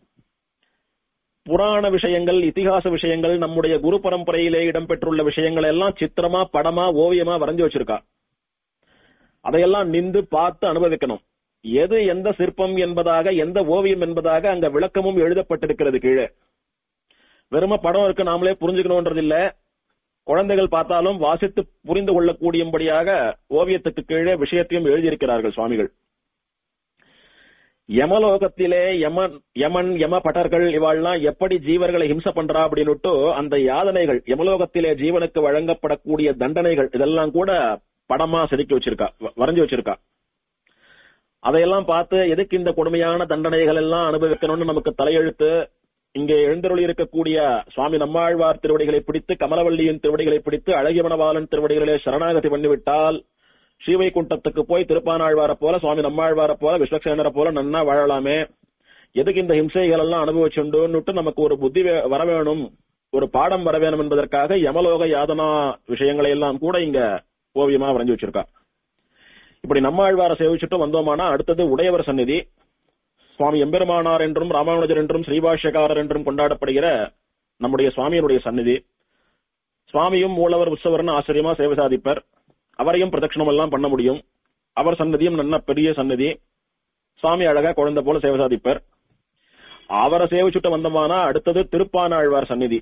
புராண விஷயங்கள் இதிகாச விஷயங்கள் நம்முடைய குரு பரம்பரையிலே இடம்பெற்றுள்ள விஷயங்கள் எல்லாம் சித்திரமா படமா ஓவியமா வரைஞ்சு வச்சிருக்கா அதையெல்லாம் நின்று பார்த்து அனுபவிக்கணும் எது எந்த சிற்பம் என்பதாக எந்த ஓவியம் என்பதாக அங்க விளக்கமும் எழுதப்பட்டிருக்கிறது கீழே வெறும படம் இருக்கு நாமளே புரிஞ்சுக்கணும்ன்றது இல்ல குழந்தைகள் பார்த்தாலும் வாசித்து புரிந்து கொள்ளக்கூடியபடியாக ஓவியத்துக்கு கீழே விஷயத்தையும் எழுதியிருக்கிறார்கள் சுவாமிகள் யமலோகத்திலே யமன் யமன் யம பட்டர்கள் இவாள்லாம் எப்படி ஜீவர்களை ஹிம்ச பண்றா அப்படின்னுட்டு அந்த யாதனைகள் யமலோகத்திலே ஜீவனுக்கு வழங்கப்படக்கூடிய தண்டனைகள் இதெல்லாம் கூட படமா செதுக்கி வச்சிருக்கா வ- வரைஞ்சு வச்சிருக்கா அதையெல்லாம் பார்த்து எதுக்கு இந்த கொடுமையான தண்டனைகள் எல்லாம் அனுபவிக்கணும்னு நமக்கு தலையெழுத்து இங்கே எழுந்தருளி இருக்கக்கூடிய சுவாமி நம்மாழ்வார் திருவடிகளை பிடித்து கமலவல்லியின் திருவடிகளை பிடித்து அழகியவனவாளன் திருவடிகளிலே சரணாகதி பண்ணிவிட்டால் ஸ்ரீவைகுண்டத்துக்கு போய் திருப்பானாழ்வாரை போல சுவாமி நம்மாழ்வாரை போல விஸ்வக்சேனரை போல நன்னா வாழலாமே எதுக்கு இந்த ஹிம்சைகள் எல்லாம் அனுபவிச்சுண்டுன்னுட்டு நமக்கு ஒரு புத்தி வே- வர வேணும் ஒரு பாடம் வர வேணும் என்பதற்காக யமலோக யாதனா விஷயங்களை எல்லாம் கூட இங்க ஓவியமா வரைஞ்சு வச்சிருக்கா இப்படி நம்மாழ்வாரை சேவிச்சுட்டு வந்தோமானா அடுத்தது உடையவர் சந்நிதி சுவாமி எம்பெருமானார் என்றும் ராமானுஜர் என்றும் ஸ்ரீபாஷ்யக்காரர் என்றும் கொண்டாடப்படுகிற நம்முடைய சுவாமியினுடைய சந்நிதி சுவாமியும் மூலவர் உற்சவர்னு ஆச்சரியமா சேவை சாதிப்பர் அவரையும் பிரதட்சணம் எல்லாம் பண்ண முடியும் அவர் சன்னதியும் நல்ல பெரிய சன்னதி சுவாமி அழகா குழந்தை போல சேவை சாதிப்பர் அவரை சேவிச்சுட்டு வந்தோமானா அடுத்தது திருப்பானாழ்வார் சந்நிதி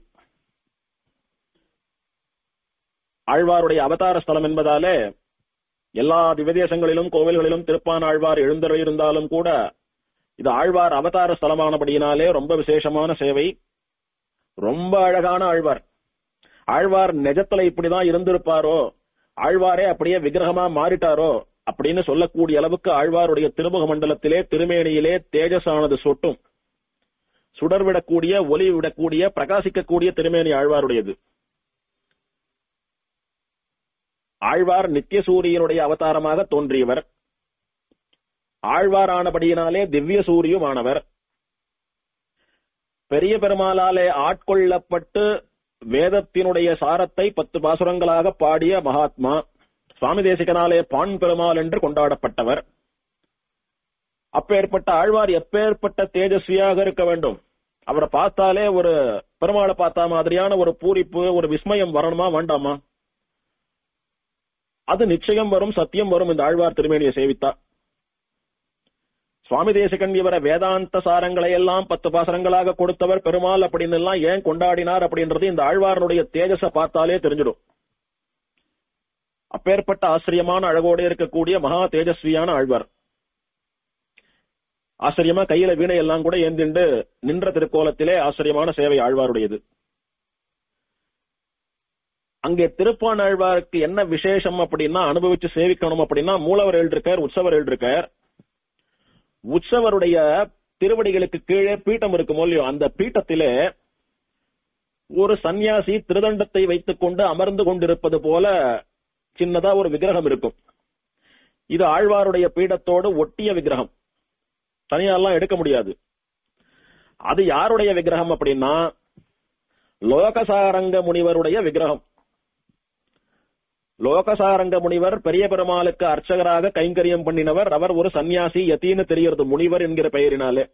ஆழ்வாருடைய அவதார ஸ்தலம் என்பதாலே எல்லா திவ்யதேசங்களிலும் கோவில்களிலும் திருப்பானாழ்வார் எழுந்தருளி இருந்தாலும் கூட இது ஆழ்வார் அவதார ஸ்தலமானபடியினாலே ரொம்ப விசேஷமான சேவை ரொம்ப அழகான ஆழ்வார் ஆழ்வார் நிஜத்துல இப்படிதான் இருந்திருப்பாரோ ஆழ்வாரே அப்படியே விக்கிரகமா மாறிட்டாரோ அப்படின்னு சொல்லக்கூடிய அளவுக்கு ஆழ்வாருடைய திருமுக மண்டலத்திலே திருமேனியிலே தேஜஸானது சொட்டும் சுடர்விடக்கூடிய ஒளி விடக்கூடிய பிரகாசிக்கக்கூடிய திருமேனி ஆழ்வாருடையது ஆழ்வார் நித்திய சூரியனுடைய அவதாரமாக தோன்றியவர் ஆழ்வாரானபடியினாலே திவ்ய சூரியுமானவர் பெரிய பெருமாளாலே ஆட்கொள்ளப்பட்டு வேதத்தினுடைய சாரத்தை பத்து பாசுரங்களாக பாடிய மகாத்மா சுவாமி தேசிகனாலே பான் பெருமாள் என்று கொண்டாடப்பட்டவர் அப்பேற்பட்ட ஆழ்வார் எப்பேற்பட்ட தேஜஸ்வியாக இருக்க வேண்டும் அவரை பார்த்தாலே ஒரு பெருமாளை பார்த்தா மாதிரியான ஒரு பூரிப்பு ஒரு விஸ்மயம் வரணுமா வேண்டாமா அது நிச்சயம் வரும் சத்தியம் வரும் இந்த ஆழ்வார் திருமேனியை சேவித்தா சுவாமி தேசிகன் இவர வேதாந்த சாரங்களை எல்லாம் பத்து பாசரங்களாக கொடுத்தவர் பெருமாள் அப்படின்னு எல்லாம் ஏன் கொண்டாடினார் அப்படின்றது இந்த ஆழ்வாரனுடைய தேஜஸ பார்த்தாலே தெரிஞ்சிடும் அப்பேற்பட்ட ஆச்சரியமான அழகோடு இருக்கக்கூடிய மகா தேஜஸ்வியான ஆழ்வார் ஆச்சரியமா கையில வீணை எல்லாம் கூட ஏந்திண்டு நின்ற திருக்கோலத்திலே ஆச்சரியமான சேவை ஆழ்வாருடையது அங்கே திருப்பான் ஆழ்வாருக்கு என்ன விசேஷம் அப்படின்னா அனுபவிச்சு சேவிக்கணும் அப்படின்னா மூலவர் எழுதிருக்கார் உற்சவர் எழுதிருக்கார் உற்சவருடைய திருவடிகளுக்கு கீழே பீட்டம் இருக்கும் இல்லையோ அந்த பீட்டத்திலே ஒரு சந்நியாசி திருதண்டத்தை வைத்துக் கொண்டு அமர்ந்து கொண்டிருப்பது போல சின்னதா ஒரு விக்கிரகம் இருக்கும் இது ஆழ்வாருடைய பீடத்தோடு ஒட்டிய விக்கிரகம் தனியாலாம் எடுக்க முடியாது அது யாருடைய விக்கிரகம் அப்படின்னா லோகசாரங்க முனிவருடைய விக்கிரகம் லோகசாரங்க முனிவர் பெரிய பெருமாளுக்கு அர்ச்சகராக கைங்கரியம் பண்ணினவர் அவர் ஒரு சன்னியாசி யத்தின்னு தெரியறது முனிவர் என்கிற பெயரினாலே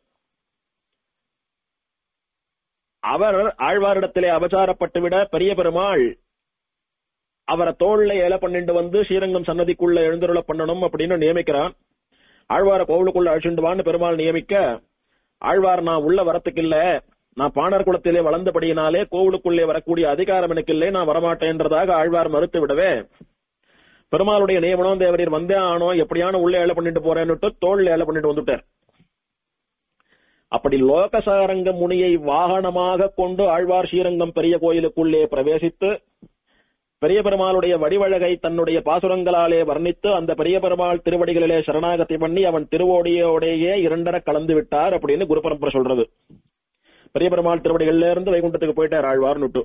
அவர் ஆழ்வாரிடத்திலே அபச்சாரப்பட்டுவிட பெரிய பெருமாள் அவரை தோல்ல ஏல பண்ணிட்டு வந்து ஸ்ரீரங்கம் சன்னதிக்குள்ள எழுந்தருள பண்ணணும் அப்படின்னு நியமிக்கிறான் ஆழ்வார கோவிலுக்குள்ள அழைச்சிட்டு வான்னு பெருமாள் நியமிக்க ஆழ்வார் நான் உள்ள வரத்துக்கு இல்ல நான் பாணர் குலத்திலே வளர்ந்தபடியினாலே கோவிலுக்குள்ளே வரக்கூடிய அதிகாரம் எனக்கு இல்லை நான் வரமாட்டேன்றதாக ஆழ்வார் மறுத்து விடவே பெருமாளுடைய நியமனம் தேவரீர் வந்தே ஆனோ எப்படியான உள்ள ஏல பண்ணிட்டு போறேன்னுட்டு தோல்ல ஏல பண்ணிட்டு வந்துட்டார் அப்படி லோகசாரங்க முனியை வாகனமாக கொண்டு ஆழ்வார் ஸ்ரீரங்கம் பெரிய கோயிலுக்குள்ளே பிரவேசித்து பெரிய பெருமாளுடைய வடிவழகை தன்னுடைய பாசுரங்களாலே வர்ணித்து அந்த பெரிய பெருமாள் திருவடிகளிலே சரணாகதி பண்ணி அவன் திருவோடியோடையே இரண்டர கலந்து விட்டார் அப்படின்னு குரு பரம்பரை சொல்றது பெரிய பெருமாள் திருவடிகள்ல இருந்து வைகுண்டத்துக்கு போயிட்டார் ஆழ்வார்னுட்டு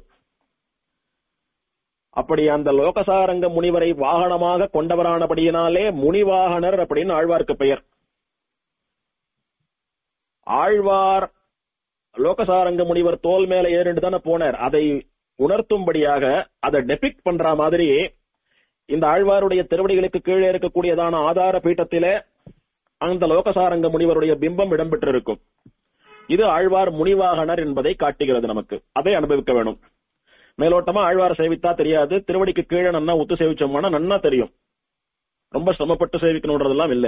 அப்படி அந்த லோகசாரங்க முனிவரை வாகனமாக கொண்டவரானபடியினாலே முனிவாகனர் அப்படின்னு ஆழ்வார்க்கு பெயர் ஆழ்வார் லோகசாரங்க முனிவர் தோல் மேல ஏறிண்டு தானே போனார் அதை உணர்த்தும்படியாக அதை டெபிக் பண்ற மாதிரி இந்த ஆழ்வாருடைய திருவடிகளுக்கு கீழே இருக்கக்கூடியதான ஆதார பீட்டத்திலே அந்த லோகசாரங்க முனிவருடைய பிம்பம் இடம்பெற்றிருக்கும் இது ஆழ்வார் முனிவாகனர் என்பதை காட்டுகிறது நமக்கு அதை அனுபவிக்க வேணும் மேலோட்டமா ஆழ்வார் சேவித்தா தெரியாது திருவடிக்கு கீழே நன்னா உத்து சேவிச்சோம்னா நன்னா தெரியும் ரொம்ப சிரமப்பட்டு சேவிக்கணுன்றதெல்லாம் இல்லை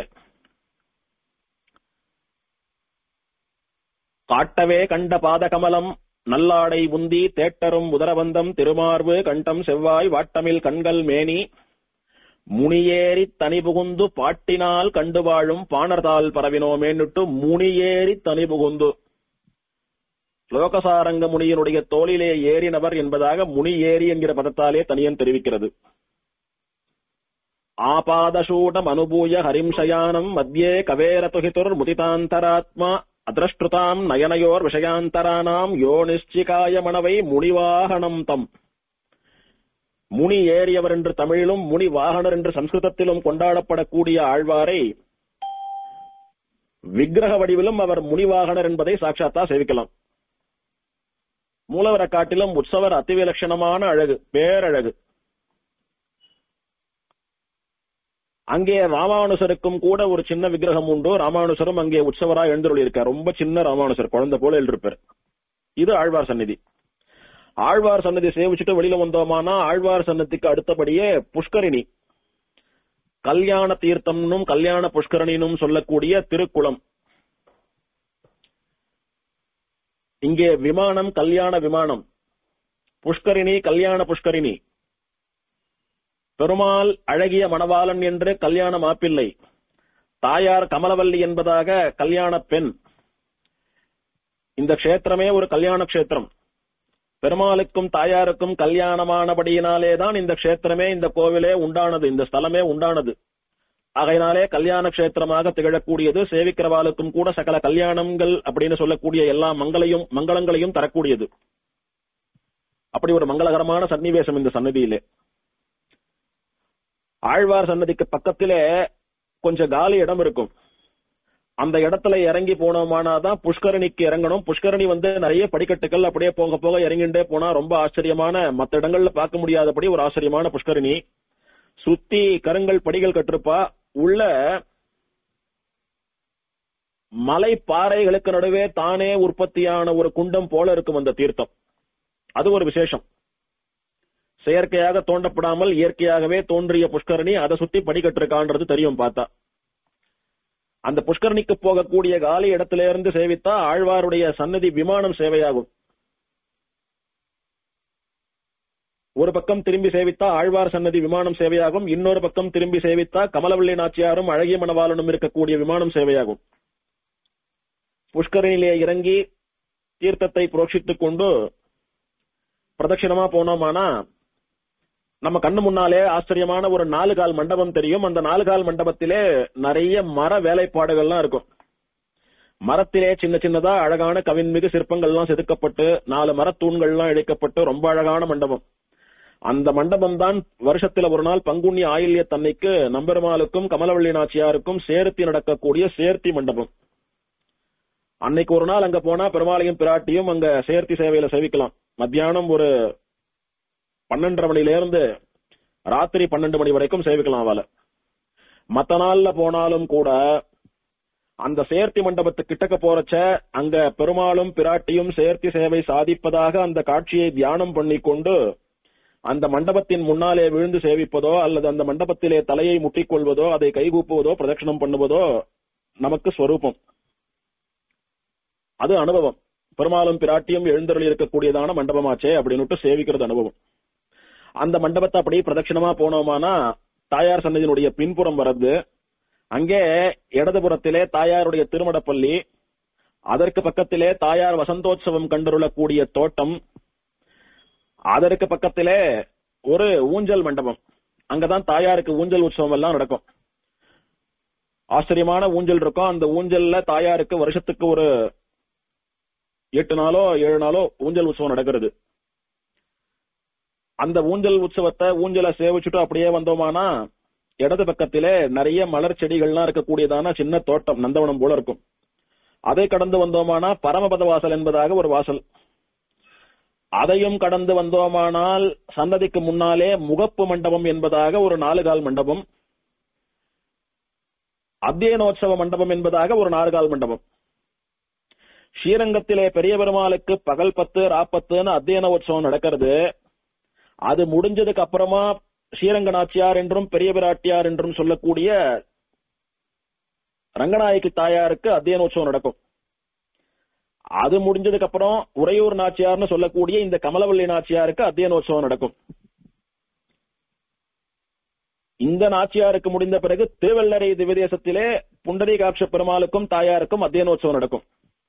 காட்டவே கண்ட பாதகமலம் நல்லாடை உந்தி தேட்டரும் உதரபந்தம் திருமார்பு கண்டம் செவ்வாய் வாட்டமில் கண்கள் மேனி முனியேறி தனி புகுந்து பாட்டினால் கண்டு வாழும் பாணர்தால் பரவினோமேன்னுட்டு முனியேறி தனி புகுந்து லோகசாரங்க முனியினுடைய தோளிலே ஏறினவர் என்பதாக முனி ஏறி என்கிற பதத்தாலே தனியன் தெரிவிக்கிறது ஆபாதசூடம் அனுபூய ஹரிம்சயானம் மத்தியே கவேரதுஹிதுர் முதிதாந்தராத்மா அதிரஷ்டுதாம் நயனயோர் விஷயாந்தரானாம் யோ நிச்சிகாய மணவை முனிவாகனம் தம் முனி ஏறியவர் என்று தமிழிலும் முனி வாகனர் என்று சம்ஸ்கிருதத்திலும் கொண்டாடப்படக்கூடிய ஆழ்வாரை விக்கிரக வடிவிலும் அவர் முனிவாகனர் என்பதை சாட்சாத்தா சேவிக்கலாம் மூலவரை காட்டிலும் உற்சவர் அதிவிலட்சணமான அழகு பேரழகு அங்கே ராமானுசருக்கும் கூட ஒரு சின்ன விக்கிரகம் உண்டு ராமானுசரும் அங்கே உற்சவரா எழுந்துள்ளிருக்கார் ரொம்ப சின்ன ராமானுசர் குழந்தை போல எழுந்திருப்பார் இது ஆழ்வார் சந்நிதி ஆழ்வார் சன்னதி சேவிச்சுட்டு வெளியில வந்தோமானா ஆழ்வார் சன்னதிக்கு அடுத்தபடியே புஷ்கரிணி கல்யாண தீர்த்தம்னும் கல்யாண புஷ்கரணினும் சொல்லக்கூடிய திருக்குளம் இங்கே விமானம் கல்யாண விமானம் புஷ்கரிணி கல்யாண புஷ்கரிணி பெருமாள் அழகிய மணவாளன் என்று கல்யாண மாப்பிள்ளை தாயார் கமலவல்லி என்பதாக கல்யாண பெண் இந்த க்ஷேத்திரமே ஒரு கல்யாண க்ஷேத்திரம் பெருமாளுக்கும் தாயாருக்கும் கல்யாணமானபடியினாலே தான் இந்த க்ஷேத்திரமே இந்த கோவிலே உண்டானது இந்த ஸ்தலமே உண்டானது ஆகையினாலே கல்யாண க்ஷேத்திரமாக திகழக்கூடியது சேவிக்கிறவாளுக்கும் கூட சகல கல்யாணங்கள் அப்படின்னு சொல்லக்கூடிய எல்லா மங்களையும் மங்களங்களையும் தரக்கூடியது அப்படி ஒரு மங்களகரமான சன்னிவேசம் இந்த சன்னதியிலே ஆழ்வார் சன்னதிக்கு பக்கத்திலே கொஞ்சம் காலி இடம் இருக்கும் அந்த இடத்துல இறங்கி போனோமானாதான் புஷ்கரணிக்கு இறங்கணும் புஷ்கரணி வந்து நிறைய படிக்கட்டுகள் அப்படியே போக போக இறங்கிண்டே போனா ரொம்ப ஆச்சரியமான மத்த இடங்கள்ல பார்க்க முடியாதபடி ஒரு ஆச்சரியமான புஷ்கரணி சுத்தி கருங்கல் படிகள் கட்டிருப்பா உள்ள மலை பாறைகளுக்கு நடுவே தானே உற்பத்தியான ஒரு குண்டம் போல இருக்கும் அந்த தீர்த்தம் அது ஒரு விசேஷம் செயற்கையாக தோண்டப்படாமல் இயற்கையாகவே தோன்றிய புஷ்கரணி அதை சுத்தி படிக்கட்டிருக்கான்றது தெரியும் பார்த்தா அந்த புஷ்கரணிக்கு போகக்கூடிய காலி இடத்துல இருந்து சேவித்தா ஆழ்வாருடைய சன்னதி விமானம் சேவையாகும் ஒரு பக்கம் திரும்பி சேவித்தா ஆழ்வார் சன்னதி விமானம் சேவையாகும் இன்னொரு பக்கம் திரும்பி சேவித்தா கமலவள்ளி நாச்சியாரும் அழகிய மணவாளனும் இருக்கக்கூடிய விமானம் சேவையாகும் புஷ்கரணியிலே இறங்கி தீர்த்தத்தை புரோட்சித்துக் கொண்டு பிரதட்சிணமா போனோமானா நம்ம கண்ணு முன்னாலே ஆச்சரியமான ஒரு நாலு கால் மண்டபம் தெரியும் அந்த நாலு கால் மண்டபத்திலே நிறைய மர வேலைப்பாடுகள்லாம் இருக்கும் மரத்திலே சின்ன சின்னதா அழகான கவின்மிகு சிற்பங்கள்லாம் செதுக்கப்பட்டு நாலு மரத்தூண்கள்லாம் இழைக்கப்பட்டு ரொம்ப அழகான மண்டபம் அந்த மண்டபம் தான் வருஷத்துல ஒரு நாள் பங்குனி ஆயில்ய தன்னைக்கு நம்பெருமாளுக்கும் கமலவள்ளி நாச்சியாருக்கும் சேர்த்தி நடக்கக்கூடிய சேர்த்தி மண்டபம் அன்னைக்கு ஒரு நாள் அங்க போனா பெருமாளையும் பிராட்டியும் அங்க சேர்த்தி சேவையில சேவிக்கலாம் மத்தியானம் ஒரு பன்னெண்டரை மணில இருந்து ராத்திரி பன்னெண்டு மணி வரைக்கும் சேவிக்கலாம் அவளை மத்த நாள்ல போனாலும் கூட அந்த சேர்த்தி மண்டபத்துக்கு கிட்டக்க போறச்ச அங்க பெருமாளும் பிராட்டியும் சேர்த்தி சேவை சாதிப்பதாக அந்த காட்சியை தியானம் பண்ணி கொண்டு அந்த மண்டபத்தின் முன்னாலே விழுந்து சேவிப்பதோ அல்லது அந்த மண்டபத்திலே தலையை முட்டிக்கொள்வதோ அதை கைகூப்புவதோ பிரதட்சணம் பண்ணுவதோ நமக்கு ஸ்வரூபம் அது அனுபவம் பெருமாளும் பிராட்டியும் எழுந்தருளி இருக்கக்கூடியதான மண்டபமாச்சே அப்படின்னு சேவிக்கிறது அனுபவம் அந்த மண்டபத்தை அப்படியே பிரதட்சிணமா போனோமானா தாயார் சன்னதியினுடைய பின்புறம் வர்றது அங்கே இடதுபுறத்திலே தாயாருடைய திருமடப்பள்ளி அதற்கு பக்கத்திலே தாயார் வசந்தோத்சவம் கண்டுள்ளக்கூடிய தோட்டம் அதற்கு பக்கத்திலே ஒரு ஊஞ்சல் மண்டபம் அங்கதான் தாயாருக்கு ஊஞ்சல் உற்சவம் எல்லாம் நடக்கும் ஆச்சரியமான ஊஞ்சல் இருக்கும் அந்த ஊஞ்சல்ல தாயாருக்கு வருஷத்துக்கு ஒரு எட்டு நாளோ ஏழு நாளோ ஊஞ்சல் உற்சவம் நடக்கிறது அந்த ஊஞ்சல் உற்சவத்தை ஊஞ்சலை சேவிச்சுட்டு அப்படியே வந்தோமானா இடது பக்கத்திலே நிறைய மலர் செடிகள்லாம் இருக்கக்கூடியதான சின்ன தோட்டம் நந்தவனம் போல இருக்கும் அதை கடந்து வந்தோமானா பரமபத வாசல் என்பதாக ஒரு வாசல் அதையும் கடந்து வந்தோமானால் சன்னதிக்கு முன்னாலே முகப்பு மண்டபம் என்பதாக ஒரு நாலு கால் மண்டபம் அத்தியனோற்சவ மண்டபம் என்பதாக ஒரு நாலு கால் மண்டபம் ஸ்ரீரங்கத்திலே பெரிய பெருமாளுக்கு பகல் பத்து ராப்பத்துன்னு அத்தியன உற்சவம் நடக்கிறது அது முடிஞ்சதுக்கு அப்புறமா ஸ்ரீரங்க நாச்சியார் என்றும் பெரிய பிராட்டியார் என்றும் சொல்லக்கூடிய ரங்கநாயகி தாயாருக்கு அத்தியனோற்சவம் நடக்கும் அது முடிஞ்சதுக்கு அப்புறம் உறையூர் நாச்சியார்னு சொல்லக்கூடிய இந்த கமலவள்ளி நாச்சியாருக்கு அத்தியனோற்சவம் நடக்கும் இந்த நாச்சியாருக்கு முடிந்த பிறகு திருவள்ளரை திவ்யதேசத்திலே புண்டரீகாட்ச பெருமாளுக்கும் தாயாருக்கும் அத்தியனோற்சவம் நடக்கும்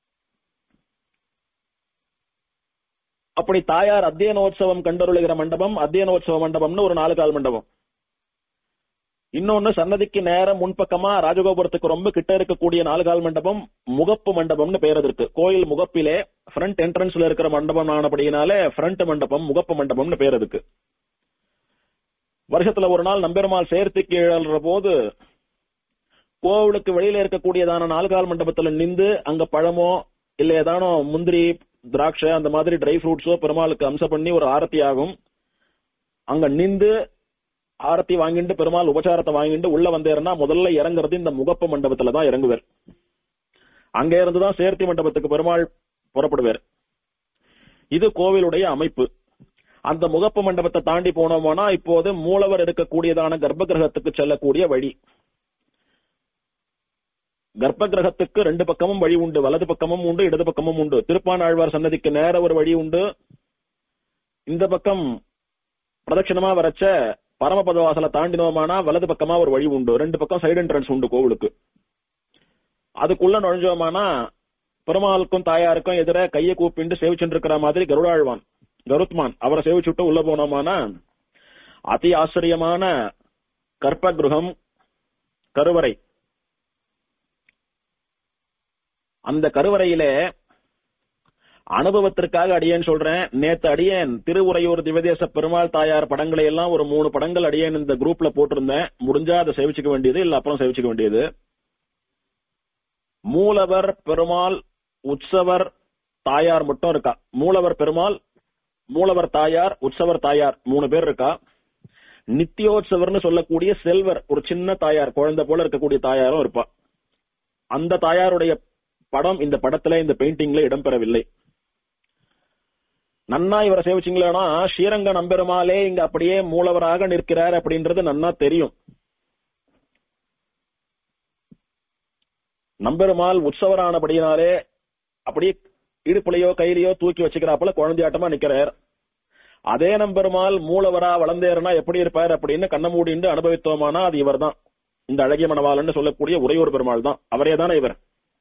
அப்படி தாயார் அத்தியனோற்சவம் கண்டருளுகிற மண்டபம் அத்தியனோற்சவ மண்டபம்னு ஒரு நாலு கால் மண்டபம் இன்னொன்னு சன்னதிக்கு நேரம் முன்பக்கமா ராஜகோபுரத்துக்கு ரொம்ப கிட்ட இருக்கக்கூடிய நாலு கால் மண்டபம் முகப்பு மண்டபம்னு பேர் இருக்கு கோயில் முகப்பிலே ஃப்ரண்ட் என்ட்ரன்ஸ்ல இருக்கிற மண்டபம் ஆனபடியினாலே ஃப்ரண்ட் மண்டபம் முகப்பு மண்டபம்னு பேர் இருக்கு வருஷத்துல ஒரு நாள் நம்பெருமாள் சேர்த்துக்கு எழுற போது கோவிலுக்கு வெளியில இருக்கக்கூடியதான நாலு கால் மண்டபத்துல நின்று அங்க பழமோ இல்ல ஏதானோ முந்திரி திராட்சை அந்த மாதிரி ட்ரை ஃப்ரூட்ஸோ பெருமாளுக்கு அம்சம் பண்ணி ஒரு ஆரத்தி ஆகும் அங்க நின்று ஆரத்தி வாங்கிட்டு பெருமாள் உபச்சாரத்தை வாங்கிட்டு உள்ள வந்தேருன்னா முதல்ல இறங்குறது இந்த முகப்பு மண்டபத்துல தான் இறங்குவார் அங்க இருந்து தான் சேர்த்தி மண்டபத்துக்கு பெருமாள் புறப்படுவார் இது கோவிலுடைய அமைப்பு அந்த முகப்பு மண்டபத்தை தாண்டி போனோம்னா இப்போது மூலவர் இருக்கக்கூடியதான கர்ப்ப கிரகத்துக்கு செல்லக்கூடிய வழி கர்ப்ப கிரகத்துக்கு ரெண்டு பக்கமும் வழி உண்டு வலது பக்கமும் உண்டு இடது பக்கமும் உண்டு திருப்பானாழ்வார் சன்னதிக்கு நேர ஒரு வழி உண்டு இந்த பக்கம் பிரதட்சணமா வரச்ச பரமபத வாசலை தாண்டினோமானா வலது பக்கமா ஒரு வழி உண்டு ரெண்டு பக்கம் சைடு என்ட்ரன்ஸ் உண்டு கோவிலுக்கு அதுக்குள்ள நுழைஞ்சோமானா பெருமாளுக்கும் தாயாருக்கும் எதிர கையை கூப்பிண்டு சேவிச்சுட்டு இருக்கிற மாதிரி கருடாழ்வான் கருத்மான் அவரை சேவிச்சுட்டு உள்ள போனோமானா அதி ஆச்சரியமான கற்ப கிரகம் கருவறை அந்த கருவறையிலே அனுபவத்திற்காக அடியேன் சொல்றேன் நேத்து அடியேன் திருவுரையூர் திவதேச பெருமாள் தாயார் படங்களை எல்லாம் ஒரு மூணு படங்கள் அடியேன் இந்த குரூப்ல போட்டிருந்தேன் முடிஞ்சா அதை சேவிச்சுக்க வேண்டியது இல்ல அப்புறம் சேவிச்சுக்க வேண்டியது மூலவர் பெருமாள் உற்சவர் தாயார் மட்டும் இருக்கா மூலவர் பெருமாள் மூலவர் தாயார் உற்சவர் தாயார் மூணு பேர் இருக்கா நித்தியோத்சவர்னு சொல்லக்கூடிய செல்வர் ஒரு சின்ன தாயார் குழந்தை போல இருக்கக்கூடிய தாயாரும் இருப்பா அந்த தாயாருடைய படம் இந்த படத்துல இந்த பெயிண்டிங்ல இடம்பெறவில்லை நன்னா இவரை சேவிச்சிங்களா ஸ்ரீரங்க நம்பெருமாளே இங்க அப்படியே மூலவராக நிற்கிறார் அப்படின்றது நன்னா தெரியும் நம்பெருமாள் உற்சவரானபடியினாலே அப்படியே இடுப்புலையோ கையிலையோ தூக்கி வச்சுக்கிறாப்புல குழந்தையாட்டமா நிக்கிறார் அதே நம்பெருமாள் மூலவரா வளர்ந்தேருனா எப்படி இருப்பார் அப்படின்னு கண்ண மூடிண்டு அனுபவித்தோமானா அது இவர் தான் இந்த அழகிய மணவாளன்னு சொல்லக்கூடிய உரையூர் பெருமாள் தான் அவரே தானே இவர்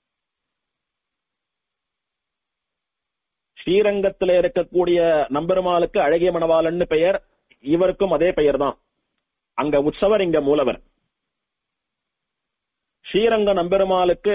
ஸ்ரீரங்கத்துல இருக்கக்கூடிய நம்பெருமாளுக்கு அழகிய மணவாளன்னு பெயர் இவருக்கும் அதே பெயர் தான் அங்க உற்சவர் இங்க மூலவர் ஸ்ரீரங்க நம்பெருமாளுக்கு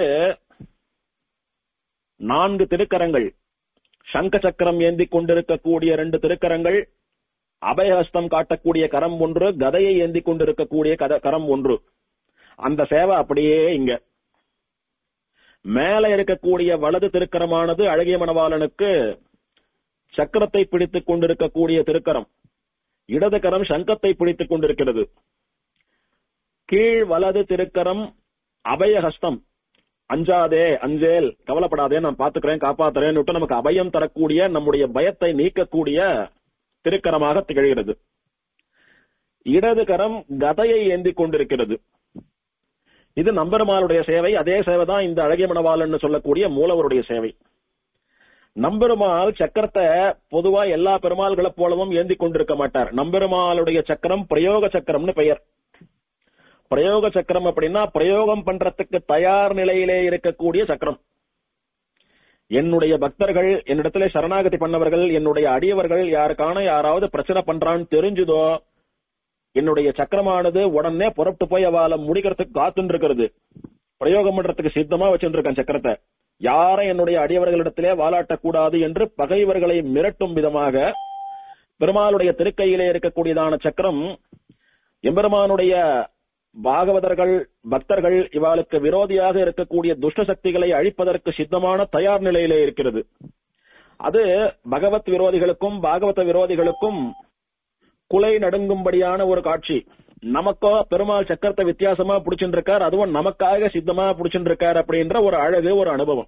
நான்கு திருக்கரங்கள் சங்க சக்கரம் ஏந்தி கொண்டிருக்கக்கூடிய ரெண்டு திருக்கரங்கள் அபயஹஸ்தம் காட்டக்கூடிய கரம் ஒன்று கதையை ஏந்தி கொண்டிருக்கக்கூடிய கத கரம் ஒன்று அந்த சேவை அப்படியே இங்க மேல இருக்கக்கூடிய வலது திருக்கரமானது அழகிய மணவாளனுக்கு சக்கரத்தை பிடித்துக் கொண்டிருக்கக்கூடிய திருக்கரம் இடது கரம் சங்கத்தை பிடித்துக் கொண்டிருக்கிறது கீழ் வலது திருக்கரம் அபயஹஸ்தம் அஞ்சாதே அஞ்சேல் கவலைப்படாதே நான் பாத்துக்கிறேன் காப்பாத்துறேன் நமக்கு அபயம் தரக்கூடிய நம்முடைய பயத்தை நீக்கக்கூடிய திருக்கரமாக திகழ்கிறது இடது கரம் கதையை ஏந்தி கொண்டிருக்கிறது இது நம்பெருமாளுடைய சேவை அதே சேவை தான் இந்த அழகிய மணவாளன் சொல்லக்கூடிய மூலவருடைய சேவை நம்பெருமாள் சக்கரத்தை பொதுவா எல்லா பெருமாள்களை போலவும் ஏந்தி கொண்டிருக்க மாட்டார் நம்பெருமாளுடைய சக்கரம் பிரயோக சக்கரம்னு பெயர் பிரயோக சக்கரம் அப்படின்னா பிரயோகம் பண்றதுக்கு தயார் நிலையிலே இருக்கக்கூடிய சக்கரம் என்னுடைய பக்தர்கள் என்னிடத்துல சரணாகதி பண்ணவர்கள் என்னுடைய அடியவர்கள் யாருக்கான யாராவது பிரச்சனை பண்றான்னு தெரிஞ்சுதோ என்னுடைய சக்கரமானது உடனே புறப்பட்டு போய் அவளை முடிக்கிறதுக்கு காத்துன்னு இருக்கிறது பிரயோகம் பண்றதுக்கு சித்தமா வச்சுருக்கேன் சக்கரத்தை யாரை என்னுடைய அடியவர்களிடத்திலே வாலாட்டக்கூடாது என்று பகைவர்களை மிரட்டும் விதமாக பெருமாளுடைய திருக்கையிலே இருக்கக்கூடியதான சக்கரம் எம்பெருமானுடைய பாகவதர்கள் பக்தர்கள் இவாளுக்கு விரோதியாக இருக்கக்கூடிய துஷ்ட சக்திகளை அழிப்பதற்கு சித்தமான தயார் நிலையிலே இருக்கிறது அது பகவத் விரோதிகளுக்கும் பாகவத விரோதிகளுக்கும் குலை நடுங்கும்படியான ஒரு காட்சி நமக்கோ பெருமாள் சக்கரத்தை வித்தியாசமா புடிச்சுட்டு இருக்கார் அதுவும் நமக்காக சித்தமா புடிச்சுட்டு இருக்கார் அப்படின்ற ஒரு அழகு ஒரு அனுபவம்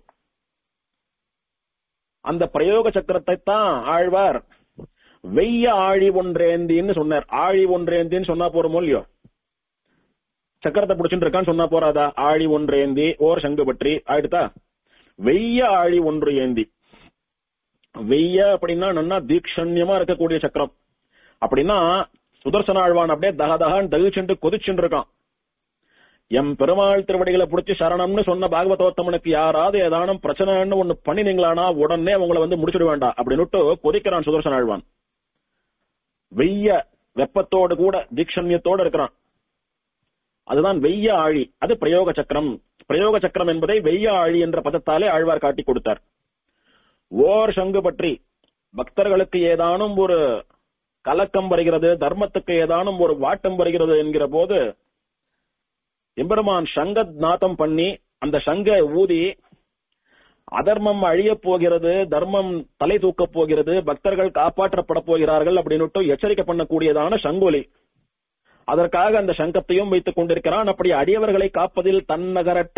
அந்த பிரயோக சக்கரத்தை தான் ஆழ்வார் வெய்ய ஆழி ஒன்றேந்தின்னு சொன்னார் ஆழி ஒன்றேந்தின்னு சொன்னா போறோமோ இல்லையோ சக்கரத்தை புடிச்சுட்டு இருக்கான்னு சொன்னா போறாதா ஆழி ஒன்று ஏந்தி ஓர் சங்கு பற்றி ஆயிடுதா வெய்ய ஆழி ஒன்று ஏந்தி வெய்ய அப்படின்னா நன்னா தீக்ஷண்யமா இருக்கக்கூடிய சக்கரம் அப்படின்னா சுதர்சன ஆழ்வான் அப்படியே தகதகான் தகிச்சுண்டு கொதிச்சுட்டு இருக்கான் எம் பெருமாள் திருவடிகளை புடிச்சு சரணம்னு சொன்ன பாகவதோத்தமனுக்கு யாராவது ஏதானும் பிரச்சனைன்னு ஒண்ணு பண்ணினீங்களானா உடனே உங்களை வந்து முடிச்சிட வேண்டாம் அப்படின்னுட்டு கொதிக்கிறான் சுதர்சன ஆழ்வான் வெய்ய வெப்பத்தோடு கூட தீக்ஷண்யத்தோடு இருக்கிறான் அதுதான் வெய்ய ஆழி அது பிரயோக சக்கரம் பிரயோக சக்கரம் என்பதை வெய்ய ஆழி என்ற பதத்தாலே ஆழ்வார் காட்டி கொடுத்தார் ஓர் சங்கு பற்றி பக்தர்களுக்கு ஏதானும் ஒரு கலக்கம் வருகிறது தர்மத்துக்கு ஏதானும் ஒரு வாட்டம் வருகிறது என்கிற போது எம்பெருமான் சங்க நாதம் பண்ணி அந்த சங்க ஊதி அதர்மம் அழியப் போகிறது தர்மம் தலை தூக்கப் போகிறது பக்தர்கள் காப்பாற்றப்பட போகிறார்கள் அப்படின்னு எச்சரிக்கை பண்ணக்கூடியதான சங்கொலி அதற்காக அந்த சங்கத்தையும் வைத்துக் கொண்டிருக்கிறான் அப்படி அடியவர்களை காப்பதில் தன்னகரற்ற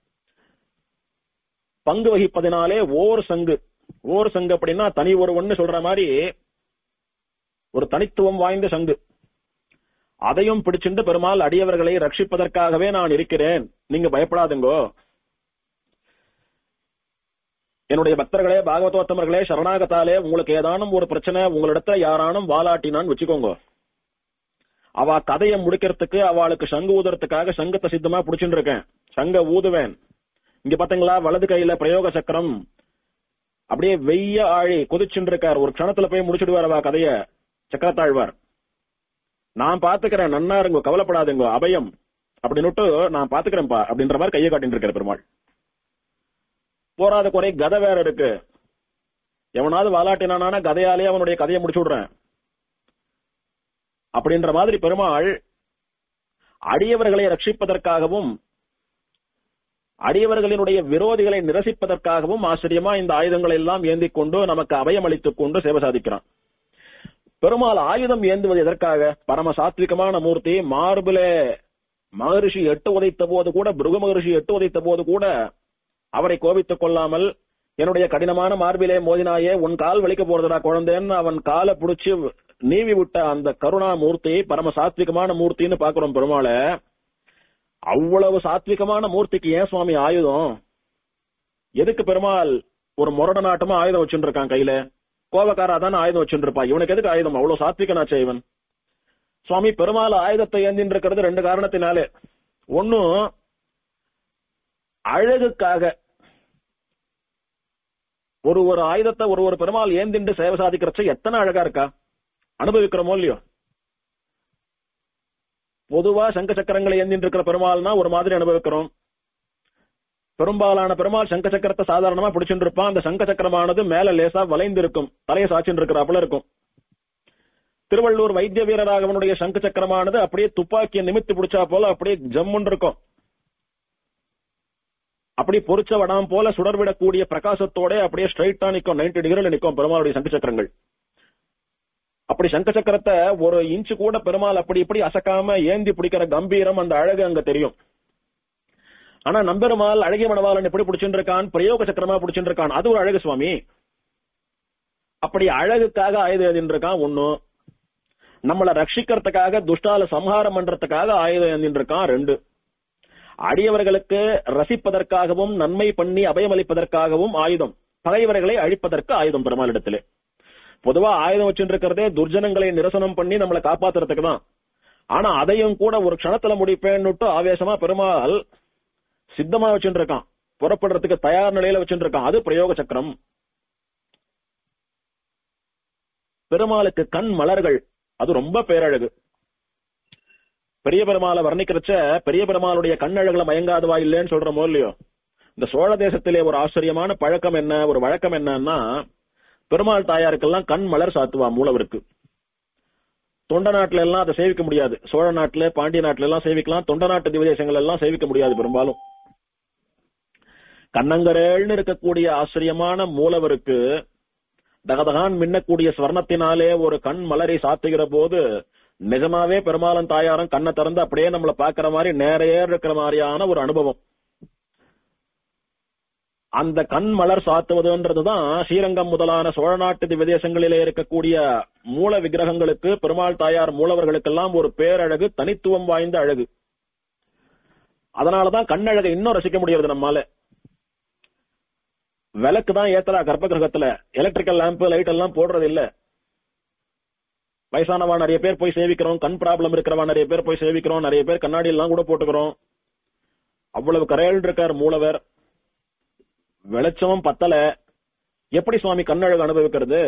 பங்கு வகிப்பதினாலே ஓர் சங்கு ஓர் சங்கு அப்படின்னா தனி ஒருவன்னு சொல்ற மாதிரி ஒரு தனித்துவம் வாய்ந்த சங்கு அதையும் பிடிச்சிட்டு பெருமாள் அடியவர்களை ரட்சிப்பதற்காகவே நான் இருக்கிறேன் நீங்க பயப்படாதுங்கோ என்னுடைய பக்தர்களே பாகவதோத்தமர்களே சரணாகத்தாலே உங்களுக்கு ஏதானும் ஒரு பிரச்சனை உங்களிடத்துல யாரானும் வாலாட்டினான்னு வச்சுக்கோங்க அவ கதையை முடிக்கிறதுக்கு அவளுக்கு சங்கு ஊதுறதுக்காக சங்கத்தை சித்தமா புடிச்சுட்டு இருக்கேன் சங்க ஊதுவேன் இங்க பாத்தீங்களா வலது கையில பிரயோக சக்கரம் அப்படியே வெய்ய ஆழி கொதிச்சுட்டு இருக்கார் ஒரு க்ஷணத்துல போய் முடிச்சுடுவார் அவ கதைய சக்கரத்தாழ்வார் நான் பாத்துக்கிறேன் நன்னா இருங்கோ கவலைப்படாதுங்கோ அபயம் அப்படின்னுட்டு நான் பாத்துக்கிறேன்ப்பா அப்படின்ற மாதிரி கையை காட்டிட்டு இருக்காரு பெருமாள் போராத குறை கதை வேற இருக்கு எவனாவது வாலாட்டினானா கதையாலே அவனுடைய கதையை முடிச்சு விடுறேன் அப்படின்ற மாதிரி பெருமாள் அடியவர்களை ரட்சிப்பதற்காகவும் அடியவர்களினுடைய விரோதிகளை நிரசிப்பதற்காகவும் ஆச்சரியமா இந்த ஆயுதங்களை எல்லாம் ஏந்தி கொண்டு நமக்கு அபயம் அளித்துக் கொண்டு சேவை சாதிக்கிறான் பெருமாள் ஆயுதம் ஏந்துவது எதற்காக பரம சாத்விகமான மூர்த்தி மார்பிலே மகரிஷி எட்டு உதைத்த போது கூட பிருகு மகரிஷி எட்டு உதைத்த போது கூட அவரை கோபித்துக் கொள்ளாமல் என்னுடைய கடினமான மார்பிலே மோதினாயே உன் கால் வலிக்க போறதுடா குழந்தைன்னு அவன் காலை புடிச்சு நீவி விட்ட அந்த கருணா மூர்த்தி பரம சாத்விகமான மூர்த்தின்னு பாக்குறோம் பெருமாளை அவ்வளவு சாத்விகமான மூர்த்திக்கு ஏன் சுவாமி ஆயுதம் எதுக்கு பெருமாள் ஒரு முரட நாட்டமா ஆயுதம் வச்சுட்டு இருக்கான் கையில கோபக்காரா தானே ஆயுதம் வச்சுட்டு இருப்பா இவனுக்கு எதுக்கு ஆயுதம் அவ்வளவு சாத்விகனாச்சே இவன் சுவாமி பெருமாள் ஆயுதத்தை ஏந்தின்னு இருக்கிறது ரெண்டு காரணத்தினாலே ஒன்னும் அழகுக்காக ஒரு ஒரு ஆயுதத்தை ஒரு ஒரு பெருமாள் ஏந்திண்டு சேவை சாதிக்கிறச்ச எத்தனை அழகா இருக்கா அனுபவிக்கிறோமோ இல்லையோ பொதுவா சங்க சக்கரங்களை ஏந்திட்டு இருக்கிற பெருமாள்னா ஒரு மாதிரி அனுபவிக்கிறோம் பெரும்பாலான பெருமாள் சங்க சக்கரத்தை சாதாரணமா பிடிச்சிட்டு இருப்பான் அந்த சங்க சக்கரமானது மேல லேசா வளைந்து இருக்கும் தலையை சாச்சின்னு இருக்கிறாப்புல இருக்கும் திருவள்ளூர் வைத்திய வீரராகவனுடைய சங்க சக்கரமானது அப்படியே துப்பாக்கியை நிமித்து பிடிச்சா போல அப்படியே ஜம்முன்னு இருக்கும் அப்படி பொறிச்ச வடாம் போல சுடர்விடக்கூடிய பிரகாசத்தோட அப்படியே ஸ்ட்ரைட்டா நிக்கும் 90 டிகிரில நிக்கும் பெருமாளுடைய சங்கு சக்கரங்கள் அப்படி சங்க சக்கரத்தை ஒரு இன்ச்சு கூட பெருமாள் அப்படி இப்படி அசக்காம ஏந்தி பிடிக்கிற கம்பீரம் அந்த அழகு அங்க தெரியும் ஆனா நம்பெருமாள் அழகிய மணவாளன் எப்படி பிடிச்சிட்டு இருக்கான் பிரயோக சக்கரமா பிடிச்சிட்டு இருக்கான் அது ஒரு அழகு சுவாமி அப்படி அழகுக்காக ஆயுதம் எழுதிட்டு இருக்கான் ஒண்ணு நம்மளை ரட்சிக்கிறதுக்காக துஷ்டால சம்ஹாரம் பண்றதுக்காக ஆயுதம் எழுதிட்டு இருக்கான் ரெண்டு அடியவர்களுக்கு ரசிப்பதற்காகவும் நன்மை பண்ணி அபயமளிப்பதற்காகவும் ஆயுதம் பகைவர்களை அழிப்பதற்கு ஆயுதம் பெருமாளிடத்திலே பொதுவா ஆயுதம் வச்சுட்டு இருக்கிறதே துர்ஜனங்களை நிரசனம் பண்ணி நம்மளை காப்பாத்துறதுக்கு தான் ஆனா அதையும் கூட ஒரு க்ஷணத்துல முடிப்பேன்னுட்டு ஆவேசமா பெருமாள் சித்தமா வச்சுட்டு இருக்கான் புறப்படுறதுக்கு தயார் நிலையில வச்சுட்டு இருக்கான் அது பிரயோக சக்கரம் பெருமாளுக்கு கண் மலர்கள் அது ரொம்ப பேரழகு பெரிய பெருமாளை வர்ணிக்கிறச்ச பெரிய பெருமாளுடைய கண்ணழகுல மயங்காதவா இல்லைன்னு சொல்றமோ இல்லையோ இந்த சோழ தேசத்திலே ஒரு ஆச்சரியமான பழக்கம் என்ன ஒரு வழக்கம் என்னன்னா பெருமாள் தாயாருக்கெல்லாம் கண் மலர் சாத்துவா மூலவருக்கு தொண்ட நாட்டுல எல்லாம் அதை சேவிக்க முடியாது சோழ நாட்டுல பாண்டிய நாட்டுல எல்லாம் சேவிக்கலாம் தொண்ட நாட்டு திவதேசங்கள் எல்லாம் சேவிக்க முடியாது பெரும்பாலும் கண்ணங்கரேள்னு இருக்கக்கூடிய ஆச்சரியமான மூலவருக்கு தகதகான் மின்னக்கூடிய ஸ்வர்ணத்தினாலே ஒரு கண் மலரை சாத்துகிற போது நிஜமாவே பெருமாளன் தாயாரும் கண்ணை திறந்து அப்படியே நம்மள பாக்குற மாதிரி நேரையே இருக்கிற மாதிரியான ஒரு அனுபவம் அந்த கண் மலர் சாத்துவதுன்றதுதான் ஸ்ரீரங்கம் முதலான சோழ நாட்டு திவதேசங்களிலே இருக்கக்கூடிய மூல விக்கிரகங்களுக்கு பெருமாள் தாயார் மூலவர்களுக்கெல்லாம் ஒரு பேரழகு தனித்துவம் வாய்ந்த அழகு அதனாலதான் கண்ணழகை இன்னும் ரசிக்க முடியாது நம்மால விளக்கு தான் ஏத்தலா கர்ப்ப கிரகத்துல எலக்ட்ரிக்கல் லேம்ப் லைட் எல்லாம் போடுறது இல்ல வயசானவா நிறைய பேர் போய் சேவிக்கிறோம் கண் ப்ராப்ளம் இருக்கிறவா நிறைய பேர் போய் சேவிக்கிறோம் நிறைய பேர் கண்ணாடி எல்லாம் கூட போட்டுக்கிறோம் அவ்வளவு கரையல் இருக்கார் மூலவர் வெளிச்சமும் பத்தல எப்படி சுவாமி கண்ணழகு அனுபவிக்கிறது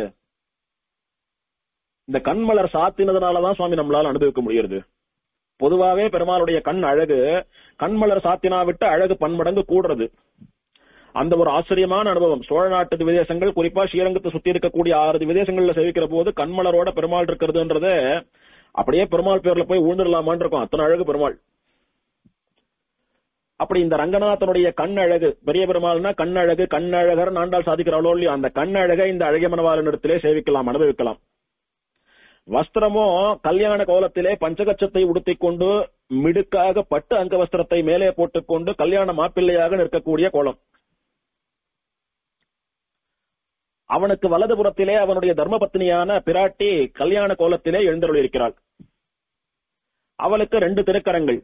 இந்த கண்மலர் சாத்தினதுனாலதான் சுவாமி நம்மளால அனுபவிக்க முடியுது பொதுவாவே பெருமாளுடைய கண் அழகு கண்மலர் சாத்தினா விட்டு அழகு பன்மடங்கு கூடுறது அந்த ஒரு ஆச்சரியமான அனுபவம் சோழ நாட்டு திவிதேசங்கள் குறிப்பா ஸ்ரீரங்கத்தை சுத்தி இருக்கக்கூடிய ஆறு திவிதேசங்கள்ல சேவிக்கிற போது கண்மலரோட பெருமாள் இருக்கிறதுன்றது அப்படியே பெருமாள் பேர்ல போய் ஊழ்ந்துடலாமான் இருக்கும் அத்தனை அழகு பெருமாள் அப்படி இந்த ரங்கநாதனுடைய கண் அழகு பெரிய பெருமாள்னா கண் அழகு கண்ணழகர் நாண்டால் சாதிக்கிறாளோ இல்லையோ அந்த கண் அழகை இந்த அழகிய மனவாளனிடத்திலே சேவிக்கலாம் அனுபவிக்கலாம் வஸ்திரமோ கல்யாண கோலத்திலே பஞ்சகச்சத்தை உடுத்திக் கொண்டு மிடுக்காக பட்டு அங்க வஸ்திரத்தை மேலே போட்டுக்கொண்டு கல்யாண மாப்பிள்ளையாக நிற்கக்கூடிய கோலம் அவனுக்கு வலதுபுறத்திலே அவனுடைய தர்மபத்னியான பிராட்டி கல்யாண கோலத்திலே எழுந்தருளியிருக்கிறாள் அவளுக்கு ரெண்டு திருக்கரங்கள்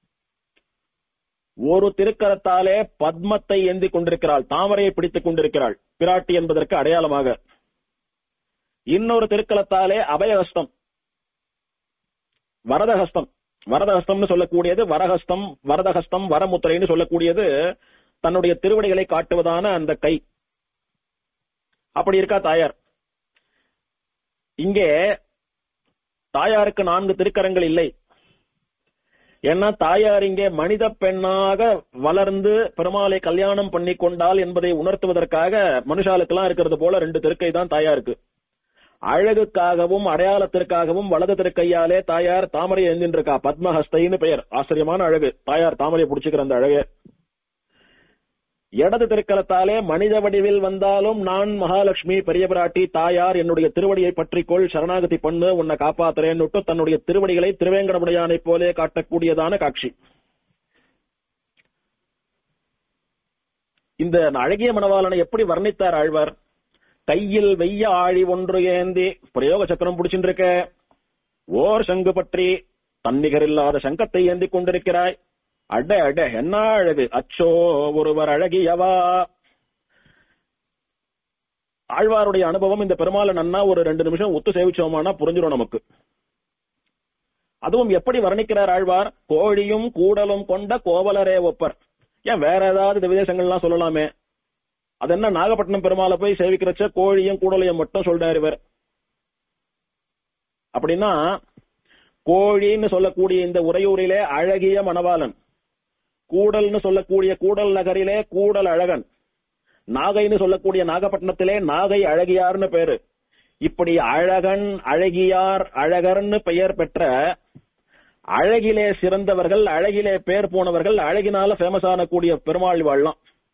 ஒரு திருக்கரத்தாலே பத்மத்தை ஏந்தி கொண்டிருக்கிறாள் தாமரையை பிடித்துக் கொண்டிருக்கிறாள் பிராட்டி என்பதற்கு அடையாளமாக இன்னொரு திருக்கலத்தாலே அபயஹஸ்தம் வரதஹஸ்தம் வரதஹஸ்தம்னு சொல்லக்கூடியது வரஹஸ்தம் வரதஹஸ்தம் வரமுத்திரைன்னு சொல்லக்கூடியது தன்னுடைய திருவடிகளை காட்டுவதான அந்த கை அப்படி இருக்கா தாயார் இங்கே தாயாருக்கு நான்கு திருக்கரங்கள் இல்லை ஏன்னா தாயார் இங்கே மனித பெண்ணாக வளர்ந்து பெருமாளை கல்யாணம் பண்ணி கொண்டாள் என்பதை உணர்த்துவதற்காக மனுஷாளுக்கெல்லாம் இருக்கிறது போல ரெண்டு திருக்கை தான் தாயாருக்கு அழகுக்காகவும் அடையாளத்திற்காகவும் வலது திருக்கையாலே தாயார் தாமரை எழுந்தின்றிருக்கா பத்மஹஸ்தைன்னு பெயர் ஆச்சரியமான அழகு தாயார் தாமரையை பிடிச்சுக்கிற அந்த அழகு இடது திருக்கலத்தாலே மனித வடிவில் வந்தாலும் நான் மகாலட்சுமி பெரிய பிராட்டி தாயார் என்னுடைய திருவடியை பற்றிக்கொள் சரணாகதி பண்ணு உன்னை காப்பாத்துறேன்னுட்டு தன்னுடைய திருவடிகளை திருவேங்கடமுடையானை போலே காட்டக்கூடியதான காட்சி இந்த அழகிய மணவாளனை எப்படி வர்ணித்தார் ஆழ்வார் கையில் வெய்ய ஆழி ஒன்று ஏந்தி பிரயோக சக்கரம் பிடிச்சிட்டு இருக்க ஓர் சங்கு பற்றி தன்னிகர் இல்லாத சங்கத்தை ஏந்தி கொண்டிருக்கிறாய் அட அட என்ன அழகு அச்சோ ஒருவர் அழகியவா ஆழ்வாருடைய அனுபவம் இந்த பெருமாளை நன்னா ஒரு ரெண்டு நிமிஷம் ஒத்து சேவிச்சோமானா புரிஞ்சிடும் நமக்கு அதுவும் எப்படி வர்ணிக்கிறார் ஆழ்வார் கோழியும் கூடலும் கொண்ட கோவலரே ஒப்பர் ஏன் வேற ஏதாவது விதேசங்கள்லாம் சொல்லலாமே அது என்ன நாகப்பட்டினம் பெருமாளை போய் சேவிக்கிறச்ச கோழியும் கூடலையும் மட்டும் சொல்றாரு இவர் அப்படின்னா கோழின்னு சொல்லக்கூடிய இந்த உறையூரிலே அழகிய மணவாளன் கூடல்னு சொல்லக்கூடிய கூடல் நகரிலே கூடல் அழகன் நாகைன்னு சொல்லக்கூடிய நாகப்பட்டினத்திலே நாகை அழகியார்னு பேரு இப்படி அழகன் அழகியார் அழகர்னு பெயர் பெற்ற அழகிலே சிறந்தவர்கள் அழகிலே பேர் போனவர்கள் அழகினால ஃபேமஸ் ஆன கூடிய பெருமாள் வாழலாம்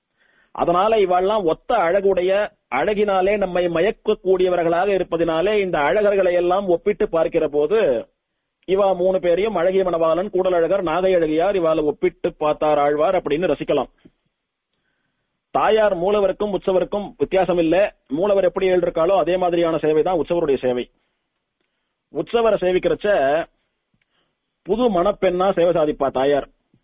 அதனால இவெல்லாம் ஒத்த அழகுடைய அழகினாலே நம்மை மயக்கக்கூடியவர்களாக இருப்பதினாலே இந்த அழகர்களை எல்லாம் ஒப்பிட்டு பார்க்கிற போது இவா மூணு பேரையும் அழகிய மணவாளன் கூடலழகர் நாகை அழகியார் இவாளை ஒப்பிட்டு பார்த்தார் ஆழ்வார் அப்படின்னு ரசிக்கலாம் தாயார் மூலவருக்கும் உற்சவருக்கும் வித்தியாசம் இல்ல மூலவர் எப்படி எழுதிருக்காளோ அதே மாதிரியான சேவை தான் உற்சவருடைய சேவை உற்சவரை சேவிக்கிறச்ச புது மணப்பெண்ணா சேவை சாதிப்பா தாயார்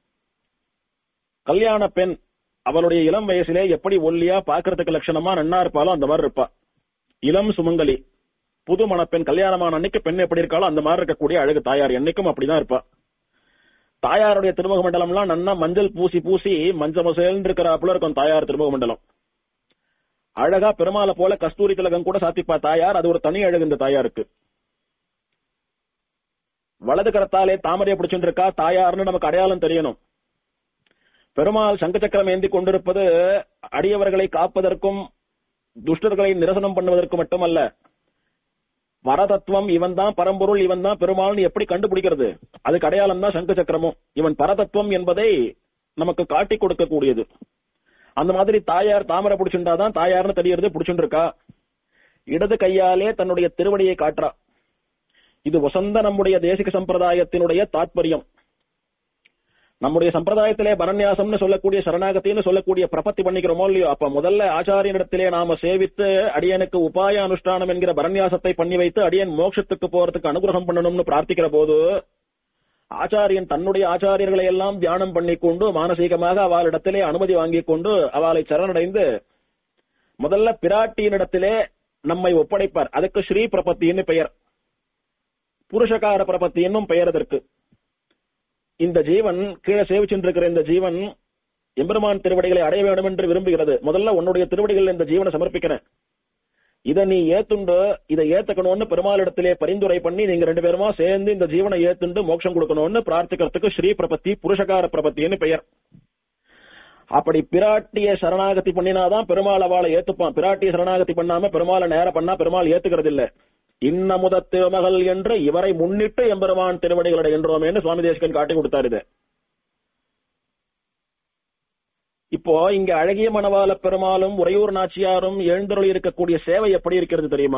கல்யாண பெண் அவளுடைய இளம் வயசிலே எப்படி ஒல்லியா பாக்குறதுக்கு லட்சணமா நன்னா இருப்பாளோ அந்த மாதிரி இருப்பா இளம் சுமங்கலி புது மணப்பெண் கல்யாணமான அன்னைக்கு பெண் எப்படி இருக்காளோ அந்த மாதிரி இருக்கக்கூடிய அழகு தாயார் என்னைக்கும் அப்படிதான் இருப்பா தாயாருடைய திருமுக மண்டலம்லாம் நன்னா மஞ்சள் பூசி பூசி மஞ்சள் மசேல்னு இருக்கிறாப்புல இருக்கும் தாயார் திருமுக மண்டலம் அழகா பெருமாளை போல கஸ்தூரி திலகம் கூட சாத்திப்பா தாயார் அது ஒரு தனி அழகு இந்த தாயாருக்கு வலது கரத்தாலே தாமரையை பிடிச்சுட்டு இருக்கா தாயார்னு நமக்கு அடையாளம் தெரியணும் பெருமாள் சங்க சக்கரம் ஏந்தி கொண்டிருப்பது அடியவர்களை காப்பதற்கும் துஷ்டர்களை நிரசனம் பண்ணுவதற்கு மட்டுமல்ல பரதத்துவம் இவன் தான் பரம்பொருள் இவன் தான் பெருமாள்னு எப்படி கண்டுபிடிக்கிறது அதுக்கு அடையாளம் தான் சங்க சக்கரமும் இவன் பரதத்துவம் என்பதை நமக்கு காட்டி கொடுக்கக்கூடியது அந்த மாதிரி தாயார் தாமரை பிடிச்சுண்டாதான் தாயார்னு தெரியறது பிடிச்சுட்டு இருக்கா இடது கையாலே தன்னுடைய திருவடியை காட்டுறா இது வசந்த நம்முடைய தேசிக சம்பிரதாயத்தினுடைய தாத்பரியம் நம்முடைய சம்பிரதாயத்திலே பரநியாசம்னு சொல்லக்கூடிய சரணாகத்தின்னு சொல்லக்கூடிய பிரபத்தி பண்ணிக்கிறோமோ இல்லையோ அப்ப முதல்ல ஆச்சாரியனிடத்திலே நாம சேவித்து அடியனுக்கு உபாய அனுஷ்டானம் என்கிற பரநியாசத்தை பண்ணி வைத்து அடியன் மோட்சத்துக்கு போறதுக்கு அனுகிரகம் பண்ணணும்னு பிரார்த்திக்கிற போது ஆச்சாரியன் தன்னுடைய ஆச்சாரியர்களை எல்லாம் தியானம் பண்ணிக்கொண்டு மானசீகமாக அவளிடத்திலே அனுமதி வாங்கிக் கொண்டு அவளை சரணடைந்து முதல்ல பிராட்டியினிடத்திலே நம்மை ஒப்படைப்பார் அதுக்கு ஸ்ரீ பிரபத்தின்னு பெயர் புருஷகார பிரபத்தி என்னும் பெயர் அதற்கு இந்த ஜீவன் கீழே சேவிச்சுட்டு இருக்கிற இந்த ஜீவன் எம்பெருமான் திருவடிகளை அடைய வேண்டும் என்று விரும்புகிறது முதல்ல உன்னுடைய திருவடிகள் இந்த ஜீவனை சமர்ப்பிக்கிறேன் இதை நீ ஏத்துண்டு இதை ஏத்துக்கணும்னு பெருமாளிடத்திலே பரிந்துரை பண்ணி நீங்க ரெண்டு பேருமா சேர்ந்து இந்த ஜீவனை ஏத்துண்டு மோட்சம் கொடுக்கணும்னு பிரார்த்திக்கிறதுக்கு ஸ்ரீ பிரபத்தி புருஷகார பிரபத்தின்னு பெயர் அப்படி பிராட்டிய சரணாகதி பண்ணினாதான் பெருமாள் அவளை ஏத்துப்பான் பிராட்டிய சரணாகதி பண்ணாம பெருமாளை நேர பண்ணா பெருமாள் ஏத்துக்கிறது இல்ல இன்னமுத திருமகள் என்று இவரை முன்னிட்டு எம்பெருமான் திருவடிகளை என்றோமேன்னு சுவாமி தேசிகன் காட்டி கொடுத்தாரு இது இப்போ இங்க அழகிய மணவாள பெருமாளும் உறையூர் நாச்சியாரும் எழுந்தருளி இருக்கக்கூடிய சேவை எப்படி இருக்கிறது தெரியுமா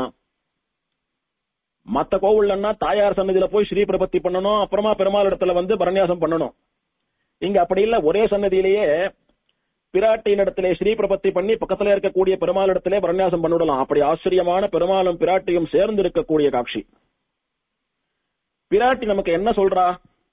மத்த கோவில்லன்னா தாயார் சன்னதியில போய் ஸ்ரீ பிரபத்தி பண்ணணும் அப்புறமா பெருமாள் இடத்துல வந்து பரநியாசம் பண்ணணும் இங்க அப்படி இல்ல ஒரே சன்னதியிலேயே பிராட்டியின் இடத்திலே ஸ்ரீ பிரபத்தி பண்ணி பக்கத்துல இருக்கக்கூடிய பெருமாள் இடத்திலே பரநியாசம் பண்ணிவிடலாம் அப்படி ஆச்சரியமான பெருமாளும் பிராட்டியும் சேர்ந்து இருக்கக்கூடிய காட்சி பிராட்டி நமக்கு என்ன சொல்றா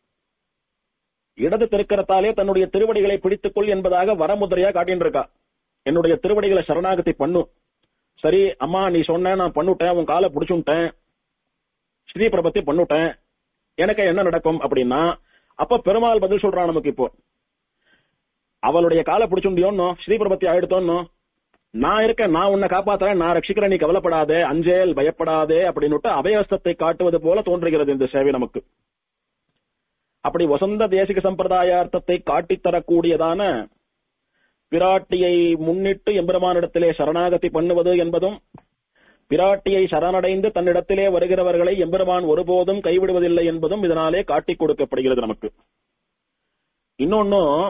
இடது திருக்கரத்தாலே தன்னுடைய திருவடிகளை பிடித்துக்கொள் என்பதாக வரமுதிரையா காட்டின்னு இருக்கா என்னுடைய திருவடிகளை சரணாகதி பண்ணு சரி அம்மா நீ சொன்ன நான் பண்ணுட்டேன் உன் காலை பிடிச்சுட்டேன் ஸ்ரீ பிரபத்தி பண்ணுட்டேன் எனக்கு என்ன நடக்கும் அப்படின்னா அப்ப பெருமாள் பதில் சொல்றான் நமக்கு இப்போ அவளுடைய காலை பிடிச்சுண்டியோன்னோ ஸ்ரீ பிரபத்தி ஆயிடுத்தோன்னோ நான் இருக்கேன் நான் உன்னை காப்பாத்துறேன் நான் ரட்சிக்கிறேன் நீ கவலைப்படாதே அஞ்சேல் பயப்படாதே அப்படின்னுட்டு அபயஸ்தத்தை காட்டுவது போல தோன்றுகிறது இந்த சேவை நமக்கு அப்படி வசந்த தேசிக சம்பிரதாயார்த்தத்தை காட்டித்தரக்கூடியதான பிராட்டியை முன்னிட்டு எம்பெருமானிடத்திலே சரணாகதி பண்ணுவது என்பதும் பிராட்டியை சரணடைந்து தன்னிடத்திலே வருகிறவர்களை எம்பெருமான் ஒருபோதும் கைவிடுவதில்லை என்பதும் இதனாலே காட்டிக் கொடுக்கப்படுகிறது நமக்கு இன்னொன்னும்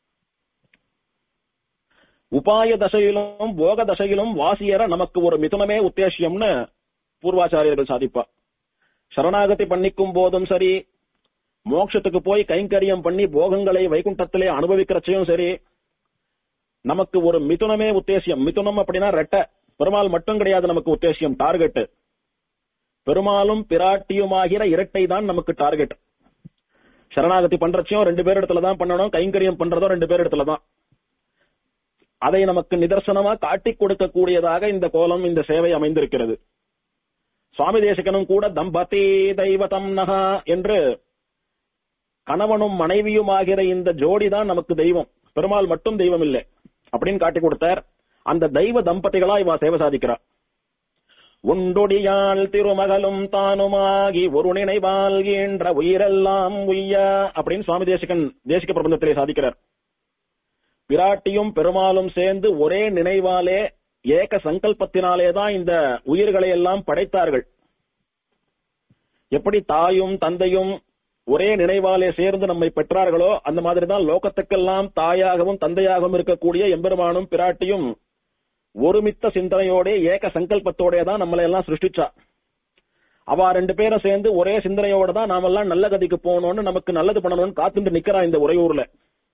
உபாய தசையிலும் போக தசையிலும் வாசியற நமக்கு ஒரு மிதுனமே உத்தேசியம்னு பூர்வாச்சாரியர்கள் சாதிப்பா சரணாகதி பண்ணிக்கும் போதும் சரி மோட்சத்துக்கு போய் கைங்கரியம் பண்ணி போகங்களை வைகுண்டத்திலே அனுபவிக்கிறச்சையும் சரி நமக்கு ஒரு மிதுனமே உத்தேசியம் மிதுனம் அப்படின்னா ரெட்ட பெருமாள் மட்டும் கிடையாது நமக்கு உத்தேசியம் டார்கெட் பெருமாளும் பிராட்டியுமாகிற இரட்டை தான் நமக்கு டார்கெட் சரணாகதி பண்றச்சையும் ரெண்டு பேர் இடத்துல தான் பண்ணணும் கைங்கரியம் பண்றதும் ரெண்டு பேர் இடத்துல தான் அதை நமக்கு நிதர்சனமா காட்டிக் கொடுக்கக்கூடியதாக இந்த கோலம் இந்த சேவை அமைந்திருக்கிறது சுவாமி தேசிகனும் கூட தம்பதி தெய்வதம் நகா என்று கணவனும் மனைவியும் ஆகிற இந்த ஜோடி தான் நமக்கு தெய்வம் பெருமாள் மட்டும் தெய்வம் இல்லை அப்படின்னு காட்டி கொடுத்தார் அந்த தெய்வ தம்பதிகளா இவா சேவை சாதிக்கிறார் உண்டொடியாள் திருமகளும் தானுமாகி ஒரு நினைவால் ஈன்ற உயிரெல்லாம் உய்ய அப்படின்னு சுவாமி தேசிகன் தேசிக பிரபந்தத்திலே சாதிக்கிறார் பிராட்டியும் பெருமாளும் சேர்ந்து ஒரே நினைவாலே ஏக சங்கல்பத்தினாலே தான் இந்த உயிர்களை எல்லாம் படைத்தார்கள் எப்படி தாயும் தந்தையும் ஒரே நினைவாலே சேர்ந்து நம்மை பெற்றார்களோ அந்த மாதிரி தான் லோகத்துக்கெல்லாம் தாயாகவும் தந்தையாகவும் இருக்கக்கூடிய எம்பெருமானும் பிராட்டியும் ஒருமித்த சிந்தனையோட ஏக சங்கல்பத்தோட தான் நம்மளை எல்லாம் சிருஷ்டிச்சா அவ ரெண்டு பேரும் சேர்ந்து ஒரே சிந்தனையோட தான் நாமெல்லாம் நல்ல கதிக்கு போகணும்னு நமக்கு நல்லது பண்ணணும்னு காத்துட்டு நிக்கிறா இந்த உறையூர்ல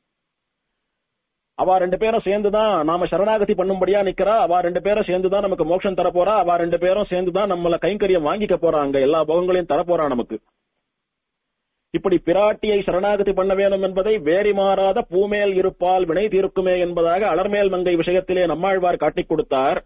அவ ரெண்டு பேரும் சேர்ந்துதான் நாம சரணாகதி பண்ணும்படியா நிக்கிறா அவ ரெண்டு பேரும் சேர்ந்துதான் நமக்கு மோட்சம் தர போறா அவ ரெண்டு பேரும் சேர்ந்துதான் நம்மள கைங்கரியம் வாங்கிக்க போறாங்க எல்லா போகங்களையும் தரப்போறா நமக்கு இப்படி பிராட்டியை சரணாகதி பண்ண வேண்டும் என்பதை வேறி மாறாத பூமேல் இருப்பால் வினை தீர்க்குமே என்பதாக அலர்மேல் மங்கை விஷயத்திலே நம்மாழ்வார் காட்டிக் கொடுத்தார்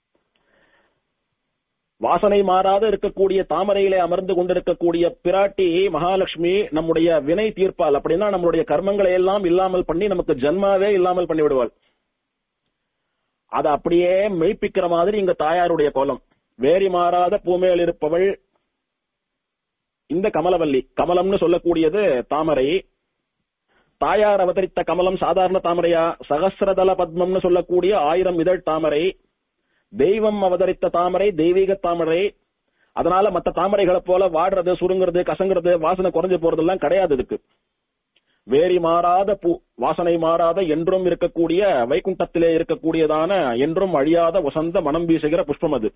வாசனை மாறாத இருக்கக்கூடிய தாமரையிலே அமர்ந்து கொண்டிருக்கக்கூடிய பிராட்டி மகாலட்சுமி நம்முடைய வினை தீர்ப்பால் அப்படின்னா நம்மளுடைய கர்மங்களை எல்லாம் இல்லாமல் பண்ணி நமக்கு ஜன்மாவே இல்லாமல் பண்ணி விடுவாள் அதை அப்படியே மெய்ப்பிக்கிற மாதிரி இங்க தாயாருடைய கோலம் வேறி மாறாத பூமேல் இருப்பவள் இந்த கமலவல்லி கமலம்னு சொல்லக்கூடியது தாமரை தாயார் அவதரித்த கமலம் சாதாரண தாமரையா சகசிரதல பத்மம்னு சொல்லக்கூடிய ஆயிரம் இதழ் தாமரை தெய்வம் அவதரித்த தாமரை தெய்வீக தாமரை அதனால மத்த தாமரைகளை போல வாடுறது சுருங்குறது கசங்குறது வாசனை குறைஞ்சு போறதெல்லாம் கிடையாது இதுக்கு வேறி மாறாத பூ வாசனை மாறாத என்றும் இருக்கக்கூடிய வைகுண்டத்திலே இருக்கக்கூடியதான என்றும் அழியாத வசந்த மனம் வீசுகிற புஷ்பம் அது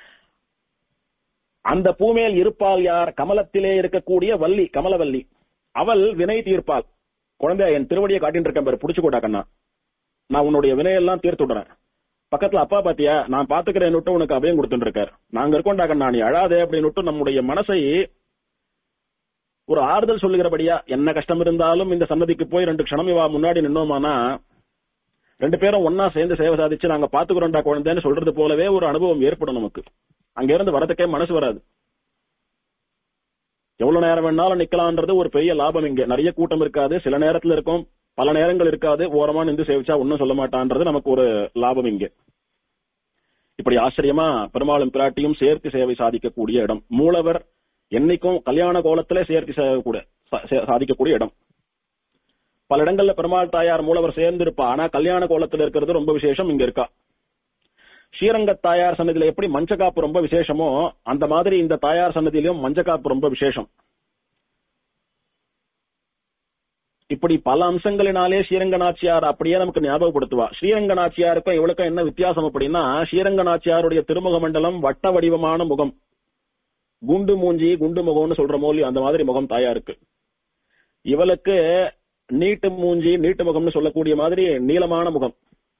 அந்த பூமேல் இருப்பால் யார் கமலத்திலே இருக்கக்கூடிய வள்ளி கமலவல்லி அவள் வினை தீர்ப்பாள் குழந்தை என் திருவடியை காட்டின்னு இருக்கேன் பாரு புடிச்சு கூட்டா கண்ணா நான் உன்னுடைய வினையெல்லாம் தீர்த்து விடுறேன் பக்கத்துல அப்பா பாத்தியா நான் பாத்துக்கிறேன் உனக்கு அபயம் கொடுத்துட்டு இருக்கார் நாங்க இருக்கோண்டா கண்ணா நீ அழாதே அப்படின்னு நம்முடைய மனசை ஒரு ஆறுதல் சொல்லுகிறபடியா என்ன கஷ்டம் இருந்தாலும் இந்த சன்னதிக்கு போய் ரெண்டு க்ஷணம் இவா முன்னாடி நின்னோமானா ரெண்டு பேரும் ஒன்னா சேர்ந்து சேவை சாதிச்சு நாங்க பாத்துக்கிறோம்டா குழந்தைன்னு சொல்றது போலவே ஒரு அனுபவம் ஏற்படும் நமக்கு அங்க இருந்து வரதுக்கே மனசு வராது எவ்வளவு நேரம் வேணாலும் நிக்கலாம்ன்றது ஒரு பெரிய லாபம் இங்க நிறைய கூட்டம் இருக்காது சில நேரத்துல இருக்கும் பல நேரங்கள் இருக்காது ஓரமா நின்று சேவிச்சா ஒன்னும் சொல்ல மாட்டான்றது நமக்கு ஒரு லாபம் இங்க இப்படி ஆச்சரியமா பெருமாளும் பிராட்டியும் சேர்த்து சேவை சாதிக்கக்கூடிய இடம் மூலவர் என்னைக்கும் கல்யாண கோலத்திலே சேர்த்து சேவக்கூட சாதிக்கக்கூடிய இடம் பல இடங்கள்ல பெருமாள் தாயார் மூலவர் சேர்ந்து இருப்பா ஆனா கல்யாண கோலத்துல இருக்கிறது ரொம்ப விசேஷம் இங்க இருக்கா ஸ்ரீரங்க தாயார் சன்னதியில எப்படி மஞ்சக்காப்பு ரொம்ப விசேஷமோ அந்த மாதிரி இந்த தாயார் சன்னதியிலும் மஞ்சக்காப்பு ரொம்ப விசேஷம் இப்படி பல அம்சங்களினாலே ஸ்ரீரங்க நாச்சியார் அப்படியே நமக்கு ஞாபகப்படுத்துவா ஸ்ரீரங்க நாச்சியாருக்கும் இவளுக்கும் என்ன வித்தியாசம் அப்படின்னா ஸ்ரீரங்க நாச்சியாருடைய திருமுக மண்டலம் வட்ட வடிவமான முகம் குண்டு மூஞ்சி குண்டு முகம்னு சொல்ற மோலி அந்த மாதிரி முகம் தாயாருக்கு இவளுக்கு நீட்டு மூஞ்சி நீட்டு முகம்னு சொல்லக்கூடிய மாதிரி நீளமான முகம்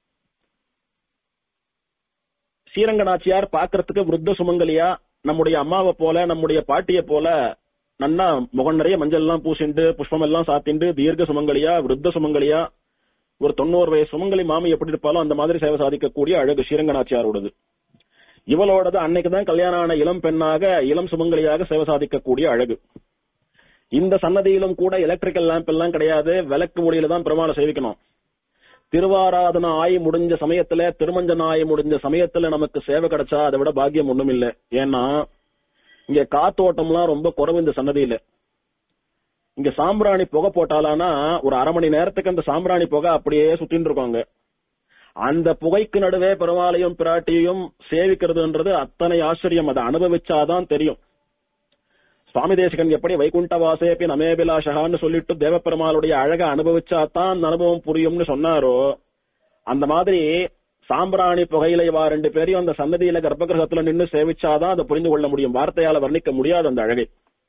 ஸ்ரீரங்க நாச்சியார் பாக்குறதுக்கு விருத்த சுமங்கலியா நம்முடைய அம்மாவை போல நம்முடைய பாட்டிய போல நன்னா முகம் நிறைய மஞ்சள் எல்லாம் பூசிண்டு புஷ்பம் எல்லாம் சாத்திண்டு தீர்க்க சுமங்கலியா விருத்த சுமங்கலியா ஒரு தொண்ணூறு வயசு சுமங்கலி மாமி எப்படி இருப்பாலும் அந்த மாதிரி சேவை சாதிக்கக்கூடிய அழகு ஸ்ரீரங்க நாச்சியாரோடது இவளோடது அன்னைக்கு தான் கல்யாணம் ஆன இளம் பெண்ணாக இளம் சுமங்கலியாக சேவை சாதிக்கக்கூடிய அழகு இந்த சன்னதியிலும் கூட எலக்ட்ரிக்கல் லேம்ப் எல்லாம் கிடையாது விளக்கு ஒளியில தான் பெருமாளை சேவிக்கணும் திருவாராதன ஆய் முடிஞ்ச சமயத்துல திருமஞ்சன ஆய் முடிஞ்ச சமயத்துல நமக்கு சேவை கிடைச்சா அதை விட பாக்கியம் ஒண்ணும் இல்ல ஏன்னா இங்க காத்தோட்டம்லாம் ரொம்ப குறைவு இந்த சன்னதியில இங்க சாம்பிராணி புகை போட்டாலானா ஒரு அரை மணி நேரத்துக்கு அந்த சாம்பிராணி புகை அப்படியே சுத்தின்னு இருக்காங்க அந்த புகைக்கு நடுவே பெருமாளையும் பிராட்டியையும் சேவிக்கிறதுன்றது அத்தனை ஆச்சரியம் அதை அனுபவிச்சாதான் தெரியும் சுவாமி தேசிகன் எப்படி வைகுண்ட வாசேபி நமேபிலாஷகான்னு சொல்லிட்டு தேவப்பெருமாளுடைய அழக அனுபவிச்சாதான் அந்த அனுபவம் புரியும்னு சொன்னாரோ அந்த மாதிரி சாம்பிராணி புகையில வா ரெண்டு பேரையும் அந்த சன்னதியில கர்ப்பகிரகத்துல நின்னு சேவிச்சாதான் அதை புரிந்து கொள்ள முடியும் வார்த்தையால வர்ணிக்க முடியாது அந்த அழகை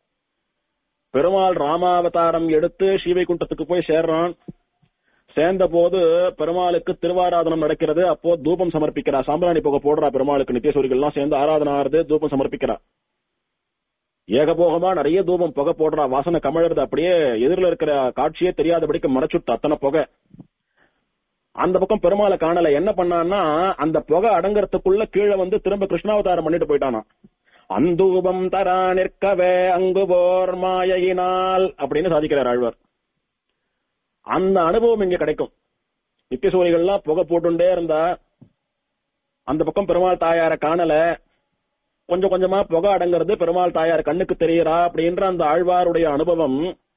பெருமாள் ராமாவதாரம் எடுத்து ஸ்ரீவைகுண்டத்துக்கு போய் சேர்றான் சேர்ந்த போது பெருமாளுக்கு திருவாராதனம் நடக்கிறது அப்போ தூபம் சமர்ப்பிக்கிறா சாம்பிராணி புகை போடுறா பெருமாளுக்கு நித்தியசூரிகள் எல்லாம் சேர்ந்து ஆராதனை ஆறுது தூபம் சமர்ப்பிக்கிறா ஏகபோகமா நிறைய தூபம் புகை போடுறா வாசனை கமழறது அப்படியே எதிரில் இருக்கிற காட்சியே தெரியாதபடிக்கு மறைச்சுட்டு அத்தனை புகை அந்த பக்கம் பெருமாளை காணல என்ன பண்ணான்னா அந்த புகை அடங்கறதுக்குள்ள கீழே வந்து திரும்ப கிருஷ்ணாவதாரம் பண்ணிட்டு போயிட்டானா அந்தூபம் தரா நிற்கவே அங்கு போர் மாயினால் அப்படின்னு சாதிக்கிறார் ஆழ்வார் அந்த அனுபவம் இங்க கிடைக்கும் நித்தியசூரிகள்லாம் புகை போட்டுட்டே இருந்தா அந்த பக்கம் பெருமாள் தாயார காணல கொஞ்சம் கொஞ்சமா புகை அடங்குறது பெருமாள் தாயார் கண்ணுக்கு தெரியறா அப்படின்ற அந்த ஆழ்வாருடைய அனுபவம்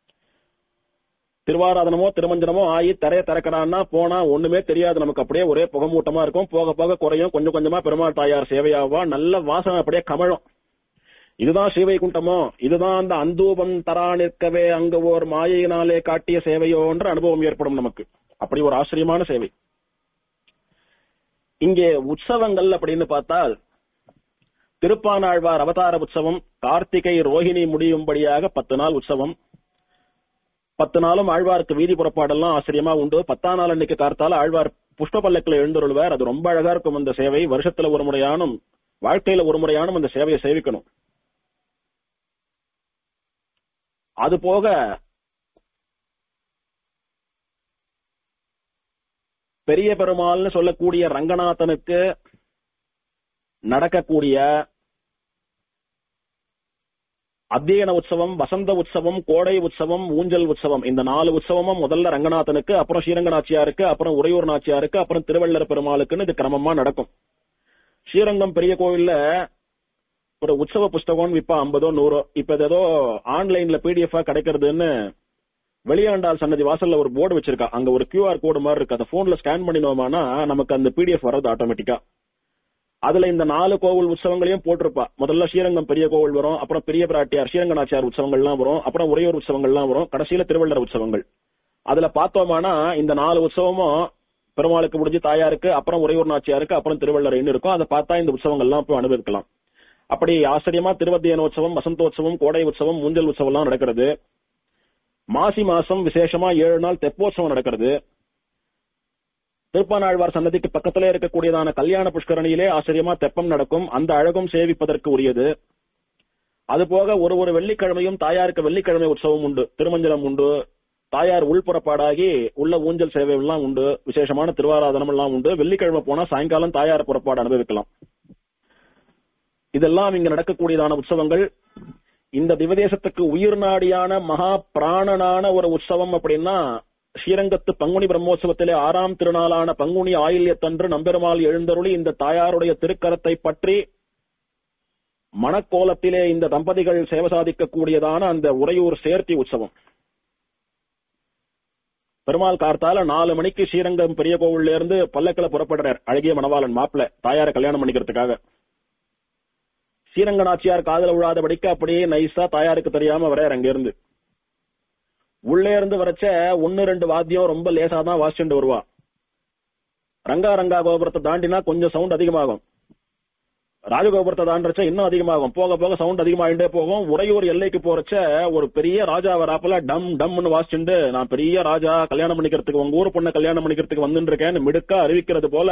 திருவாராதனமோ திருமஞ்சனமோ ஆகி தரைய திறக்கிறான்னா போனா ஒண்ணுமே தெரியாது நமக்கு அப்படியே ஒரே புகமூட்டமா இருக்கும் போக போக குறையும் கொஞ்சம் கொஞ்சமா பெருமாள் தாயார் சேவையாவா நல்ல வாசனை அப்படியே கமழும் இதுதான் ஸ்ரீவைகுண்டமோ இதுதான் அந்த அந்தூபம் தரா நிற்கவே அங்கு ஓர் மாயையினாலே காட்டிய சேவையோன்ற அனுபவம் ஏற்படும் நமக்கு அப்படி ஒரு ஆச்சரியமான சேவை இங்கே உற்சவங்கள் அப்படின்னு பார்த்தால் திருப்பானாழ்வார் அவதார உற்சவம் கார்த்திகை ரோஹிணி முடியும்படியாக பத்து நாள் உற்சவம் பத்து நாளும் ஆழ்வாருக்கு வீதி புறப்பாடெல்லாம் ஆச்சரியமா உண்டு பத்தாம் நாள் அன்னைக்கு கார்த்தால ஆழ்வார் புஷ்ப பல்லக்கில் எழுந்துருள்வார் அது ரொம்ப அழகா இருக்கும் அந்த சேவை வருஷத்துல ஒரு முறையானும் வாழ்க்கையில ஒரு முறையானும் அந்த சேவையை சேவிக்கணும் அது போக பெரிய பெருமாள்னு சொல்லக்கூடிய ரங்கநாதனுக்கு நடக்கக்கூடிய அத்தியன உற்சவம் வசந்த உற்சவம் கோடை உற்சவம் ஊஞ்சல் உற்சவம் இந்த நாலு உற்சவமும் முதல்ல ரங்கநாதனுக்கு அப்புறம் ஸ்ரீரங்க நாச்சியாருக்கு அப்புறம் உறையூர் நாச்சியாருக்கு அப்புறம் திருவள்ளர் பெருமாளுக்குன்னு இது கிரமமா நடக்கும் ஸ்ரீரங்கம் பெரிய கோவில்ல ஒரு உற்சவ புஸ்தகம் விப்பா ஐம்பதோ நூறோ இப்ப இது ஏதோ ஆன்லைன்ல பிடிஎஃப் கிடைக்கிறதுன்னு வெளியாண்டால் சன்னதி வாசல்ல ஒரு போர்டு வச்சிருக்கா அங்க ஒரு கியூஆர் கோடு மாதிரி இருக்கு அதை போன்ல ஸ்கேன் பண்ணினோமானா நமக்கு அந்த பிடிஎஃப் வர்றது ஆட்டோமேட்டிக்கா அதுல இந்த நாலு கோவில் உற்சவங்களையும் போட்டிருப்பா முதல்ல ஸ்ரீரங்கம் பெரிய கோவில் வரும் அப்புறம் பெரிய பிராட்டியார் ஸ்ரீரங்கநாச்சியார் உற்சவங்கள்லாம் வரும் அப்புறம் உறையூர் உற்சவங்கள்லாம் வரும் கடைசியில திருவள்ளர் உற்சவங்கள் அதுல பார்த்தோமானா இந்த நாலு உற்சவமும் பெருமாளுக்கு முடிஞ்சு தாயாருக்கு அப்புறம் உறையூர் நாச்சியாருக்கு அப்புறம் திருவள்ளரைன்னு இருக்கும் அதை பார்த்தா இந்த உற்சவங்கள்லாம் போய் அனுபவிக்கலாம் அப்படி ஆச்சரியமா திருவத்தியனோற்சவம் வசந்தோற்சவம் கோடை உற்சவம் ஊஞ்சல் உற்சவம் எல்லாம் நடக்கிறது மாசி மாசம் விசேஷமா ஏழு நாள் தெப்போற்சவம் நடக்கிறது திருப்பானாழ்வார் சன்னதிக்கு பக்கத்திலே இருக்கக்கூடியதான கல்யாண புஷ்கரணியிலே ஆச்சரியமா தெப்பம் நடக்கும் அந்த அழகும் சேவிப்பதற்கு உரியது அதுபோக ஒரு ஒரு வெள்ளிக்கிழமையும் தாயாருக்கு வெள்ளிக்கிழமை உற்சவம் உண்டு திருமஞ்சனம் உண்டு தாயார் உள்புறப்பாடாகி உள்ள ஊஞ்சல் சேவை எல்லாம் உண்டு விசேஷமான திருவாராதனம் எல்லாம் உண்டு வெள்ளிக்கிழமை போனா சாயங்காலம் தாயார் புறப்பாடு அனுபவிக்கலாம் இதெல்லாம் இங்க நடக்கக்கூடியதான உற்சவங்கள் இந்த திவதேசத்துக்கு உயிர் நாடியான மகா பிராணனான ஒரு உற்சவம் அப்படின்னா ஸ்ரீரங்கத்து பங்குனி பிரம்மோற்சவத்திலே ஆறாம் திருநாளான பங்குனி ஆயில்யத்தன்று நம்பெருமாள் எழுந்தருளி இந்த தாயாருடைய திருக்கரத்தை பற்றி மணக்கோலத்திலே இந்த தம்பதிகள் சேவை சாதிக்கக்கூடியதான அந்த உறையூர் சேர்த்தி உற்சவம் பெருமாள் கார்த்தால நாலு மணிக்கு ஸ்ரீரங்கம் பெரிய கோவில்ல இருந்து பல்லக்கில புறப்படுறார் அழகிய மணவாளன் மாப்பிள்ள தாயார கல்யாணம் பண்ணிக்கிறதுக்காக ஸ்ரீரங்க நாச்சியார் காதல விழாதபடிக்கு அப்படியே நைஸா தாயாருக்கு தெரியாம வரையார் அங்க இருந்து உள்ளே இருந்து வரைச்ச ஒன்னு ரெண்டு வாத்தியம் ரொம்ப லேசா தான் வாசிச்சுட்டு வருவா ரங்கா ரங்கா கோபுரத்தை தாண்டினா கொஞ்சம் சவுண்ட் அதிகமாகும் ராஜகோபுரத்தை தாண்டச்ச இன்னும் அதிகமாகும் போக போக சவுண்ட் அதிகமாகிட்டே போகும் உறையூர் எல்லைக்கு போறச்ச ஒரு பெரிய ராஜா வராப்புல டம் டம்னு வாசிச்சுண்டு நான் பெரிய ராஜா கல்யாணம் பண்ணிக்கிறதுக்கு உங்க ஊர் பொண்ணை கல்யாணம் பண்ணிக்கிறதுக்கு வந்துட்டு இருக்கேன்னு மிடுக்கா அறிவிக்கிறது போல